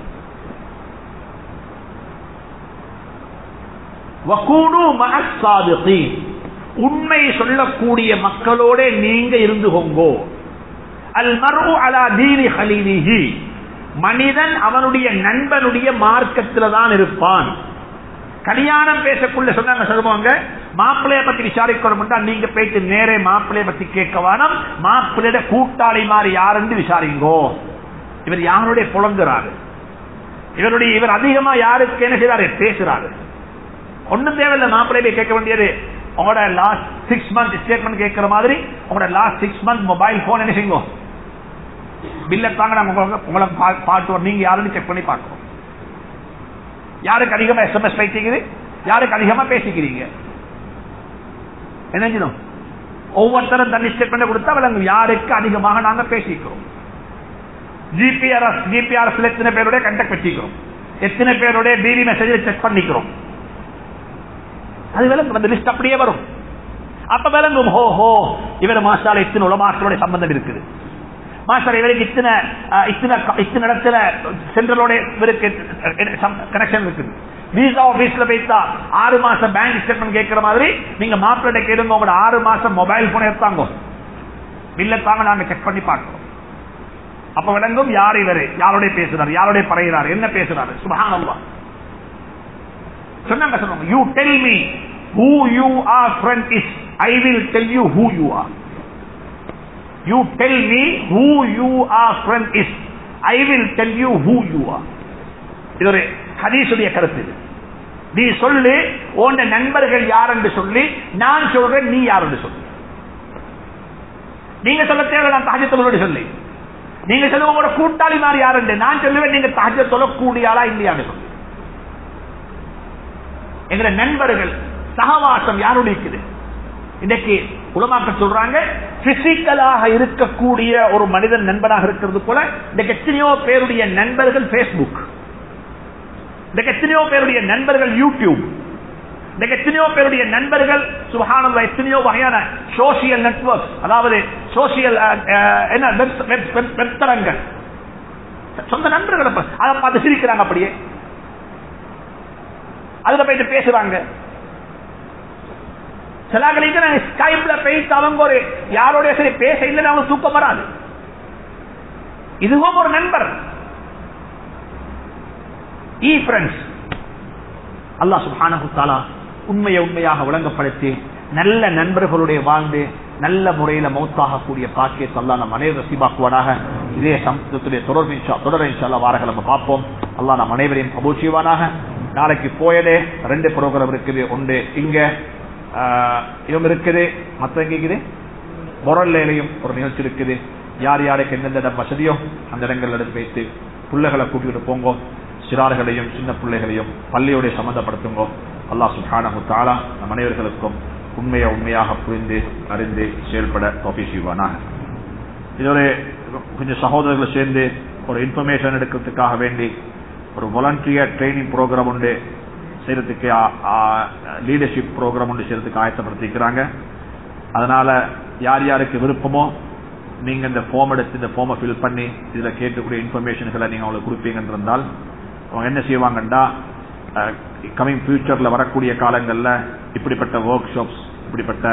உண்மை சொல்லக்கூடிய மக்களோட நீங்க இருந்து கொங்கோ அல் மரு அலா தீனி ஹலீலிஹி மனிதன் அவனுடைய நண்பனுடைய மார்க்கத்தில் தான் இருப்பான் கல்யாணம் பேசக்குள்ள சொன்னாங்க சொல்லுவாங்க மாப்பிள்ளைய பத்தி விசாரிக்கணும் நீங்க போயிட்டு நேரே மாப்பிள்ளைய பத்தி கேட்க வேணும் மாப்பிள்ளைய கூட்டாளி மாதிரி யாருன்னு விசாரிங்கோ இவர் யாருடைய புலங்குறாரு இவருடைய இவர் அதிகமா யாருக்கு என்ன செய்யறாரு பேசுறாரு ஒண்ணும் தேவையில்லை மாப்பிள்ளைய கேட்க வேண்டியது உங்களோட லாஸ்ட் சிக்ஸ் மந்த் ஸ்டேட்மெண்ட் கேட்கிற மாதிரி உங்களோட last six month mobile phone என்ன செய்யுங்க பில்ல தாங்க நாங்க உங்களை பாட்டு நீங்க யாருன்னு செக் பண்ணி பார்க்கணும் யாருக்கு அதிகமா எஸ்எம்எஸ் வைத்தீங்க யாருக்கு அதிகமா பேசிக்கிறீங்க என்ன ஒவ்வொருத்தரும் தண்ணி ஸ்டேட்மெண்ட் கொடுத்தா விளங்கும் யாருக்கு அதிகமாக நாங்க பேசிக்கிறோம் ஜிபிஆர்எஸ் ஜிபிஆர்எஸ் எத்தனை பேருடைய கண்டக்ட் வச்சுக்கிறோம் எத்தனை பேருடைய பிபி மெசேஜ் செக் பண்ணிக்கிறோம் அது விளங்கும் அந்த லிஸ்ட் அப்படியே வரும் அப்ப விளங்கும் ஹோ ஹோ இவர் மாசால இத்தனை உலமாக்களுடைய சம்பந்தம் இருக்குது மாஸ்டர் இவருக்கு இத்தனை இத்தனை இத்தனை இடத்துல சென்ட்ரலோட இவருக்கு கனெக்ஷன் இருக்குது விசா ஆபீஸ்ல போய்த்தா ஆறு மாசம் பேங்க் ஸ்டேட்மெண்ட் கேட்கிற மாதிரி நீங்க மாப்பிள்ளை கேளுங்க உங்களோட ஆறு மாசம் மொபைல் போன் எடுத்தாங்க பில்ல தாங்க நாங்க செக் பண்ணி பார்க்கிறோம் அப்ப விளங்கும் யார் இவரு யாரோட பேசுறாரு யாரோட பறையிறாரு என்ன பேசுறாரு சுபஹானல்லாஹ் சொன்னாங்க சொன்னாங்க you tell me who you are friend is I will tell you who you are you tell me who you are friend is I will tell you who you are இது ஒரு ஹதீசுடைய கருத்து நீ சொல்லு உன் நண்பர்கள் யார் என்று சொல்லி நான் சொல்றேன் நீ யார் என்று சொல்லு நீங்க சொல்ல தேவை நான் தாஜத்தோடு சொல்லி நீங்க சொல்லுங்க உங்களோட கூட்டாளி மாதிரி யார் என்று நான் சொல்லுவேன் நீங்க தாஜ சொல்லக்கூடிய ஆளா இல்லையான்னு சொல்லி எங்க நண்பர்கள் சகவாசம் யாரோட இருக்குது இன்னைக்கு உலமாக்க சொல்றாங்க பிசிக்கலாக இருக்கக்கூடிய ஒரு மனிதன் நண்பனாக இருக்கிறது போல இன்னைக்கு எத்தனையோ பேருடைய நண்பர்கள் பேஸ்புக் இன்னைக்கு எத்தனையோ பேருடைய நண்பர்கள் யூடியூப் இன்னைக்கு எத்தனையோ பேருடைய நண்பர்கள் சுகானந்த எத்தனையோ வகையான சோசியல் நெட்வொர்க் அதாவது சோசியல் என்ன வெத்தரங்கள் சொந்த நண்பர்களை அதை பார்த்து சிரிக்கிறாங்க அப்படியே அதுல போயிட்டு பேசுறாங்க சிலாக்களுக்கு நாங்க ஸ்கைப்ல பேசி அவங்க ஒரு யாரோட சரி பேச இல்லைன்னு அவங்க தூக்கம் வராது இதுவும் ஒரு நண்பர் இ ஃப்ரெண்ட்ஸ் அல்லாஹ் சுப்ஹானஹு தஆலா உண்மையை உண்மையாக விளங்கப்படுத்தி நல்ல நண்பர்களுடைய வாழ்ந்து நல்ல முறையில மௌத்தாகக்கூடிய பாக்கியத்தை அல்லாஹ் நம் அனைவரும் நசீபாக்குவானாக இதே சமத்துடைய தொடர் இன்ஷா தொடர் இன்ஷால்லா வாரங்கள் நம்ம பார்ப்போம் அல்லாஹ் நம் அனைவரையும் கபூல் செய்வானாக நாளைக்கு போயதே ரெண்டு ப்ரோக்ராம் இருக்குது ஒன்று இங்க ஆஹ், இவங்க இருக்குது மத்த எங்க இருக்குது மொரல்லையிலையும் ஒரு நிகழ்ச்சி இருக்குது யார் யாருக்கு எந்தெந்த இடம் வசதியோ அந்த இடங்கள்ல எடுத்து வைத்து பிள்ளைகளை கூட்டிட்டு போங்கோ சிறார்களையும் சின்ன பிள்ளைகளையும் பள்ளியோட சம்பந்தப்படுத்துங்கோ அல்லாஹ் சுப்ஹானஹு தஆலா நம் அனைவர்களுக்கும் உண்மையை உண்மையாக புரிந்து அறிந்து செயல்பட தோப்பி செய்வானாக இது ஒரு கொஞ்சம் சகோதரர்கள் சேர்ந்து ஒரு இன்ஃபர்மேஷன் எடுக்கிறதுக்காக வேண்டி ஒரு வாலண்டியர் ட்ரைனிங் ப்ரோக்ராம் உண்டு செய்யறதுக்கு லீடர்ஷிப் ப்ரோக்ராம் ஒன்று செய்யறதுக்கு ஆயத்தப்படுத்திக்கிறாங்க அதனால யார் யாருக்கு விருப்பமோ நீங்க இந்த ஃபார்ம் எடுத்து இந்த ஃபார்மை ஃபில் பண்ணி இதுல கேட்கக்கூடிய இன்ஃபர்மேஷன்களை நீங்க அவங்களுக்கு கொடுப்பீங்கன்னு இருந்தால் அவங்க என்ன செய்வாங்கன்னா கமிங் ஃபியூச்சர்ல வரக்கூடிய காலங்கள்ல இப்படிப்பட்ட ஒர்க் ஷாப்ஸ் இப்படிப்பட்ட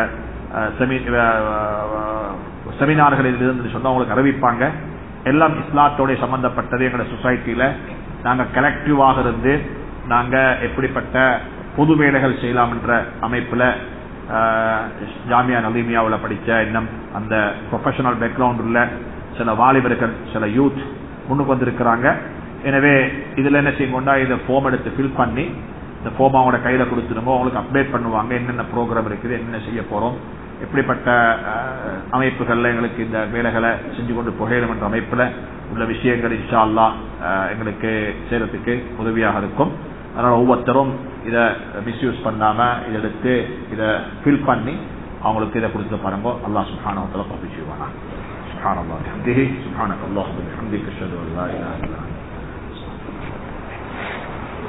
செமினார்களில் இருந்து சொன்னா அவங்களுக்கு அறிவிப்பாங்க எல்லாம் இஸ்லாத்தோட சம்பந்தப்பட்டது எங்களோட சொசைட்டில நாங்க கலெக்டிவாக இருந்து நாங்க எப்படிப்பட்ட பொது வேலைகள் செய்யலாம் என்ற அமைப்புல ஆஹ், ஜாமியா நலீமியாவில் படிச்ச இன்னும் அந்த ப்ரொஃபஷனல் பேக்ரவுண்ட் உள்ள சில வாலிபர்கள் சில யூத் முன்னுக்கு வந்திருக்கிறாங்க எனவே இதுல என்ன செய்யுங்கண்டா இதை ஃபார்ம் எடுத்து ஃபில் பண்ணி இந்த ஃபார்ம் அவங்களோட கையில கொடுத்துருங்க அவங்களுக்கு அப்டேட் பண்ணுவாங்க என்னென்ன ப்ரோக்ராம் இருக்குது என்னென்ன செய்ய போறோம் எப்படிப்பட்ட ஆஹ், அமைப்புகள்ல எங்களுக்கு இந்த வேலைகளை செஞ்சு கொண்டு புகையிலும் என்ற அமைப்புல உள்ள விஷயங்கள் இன்ஷா அல்லாஹ் ஆஹ், எங்களுக்கு செய்யறதுக்கு உதவியாக இருக்கும் அதனால ஒவ்வொருத்தரும் இதை மிஸ்யூஸ் பண்ணாம இதை எடுத்து இதை ஃபில் பண்ணி அவங்களுக்கு இதை கொடுத்து பாருங்க அல்லாஹ் சுப்ஹானஹு வ தஆலா பபிஷிவானா سبحان الله وبحمده سبحانك اللهم وبحمدك اشهد ان لا اله الا انت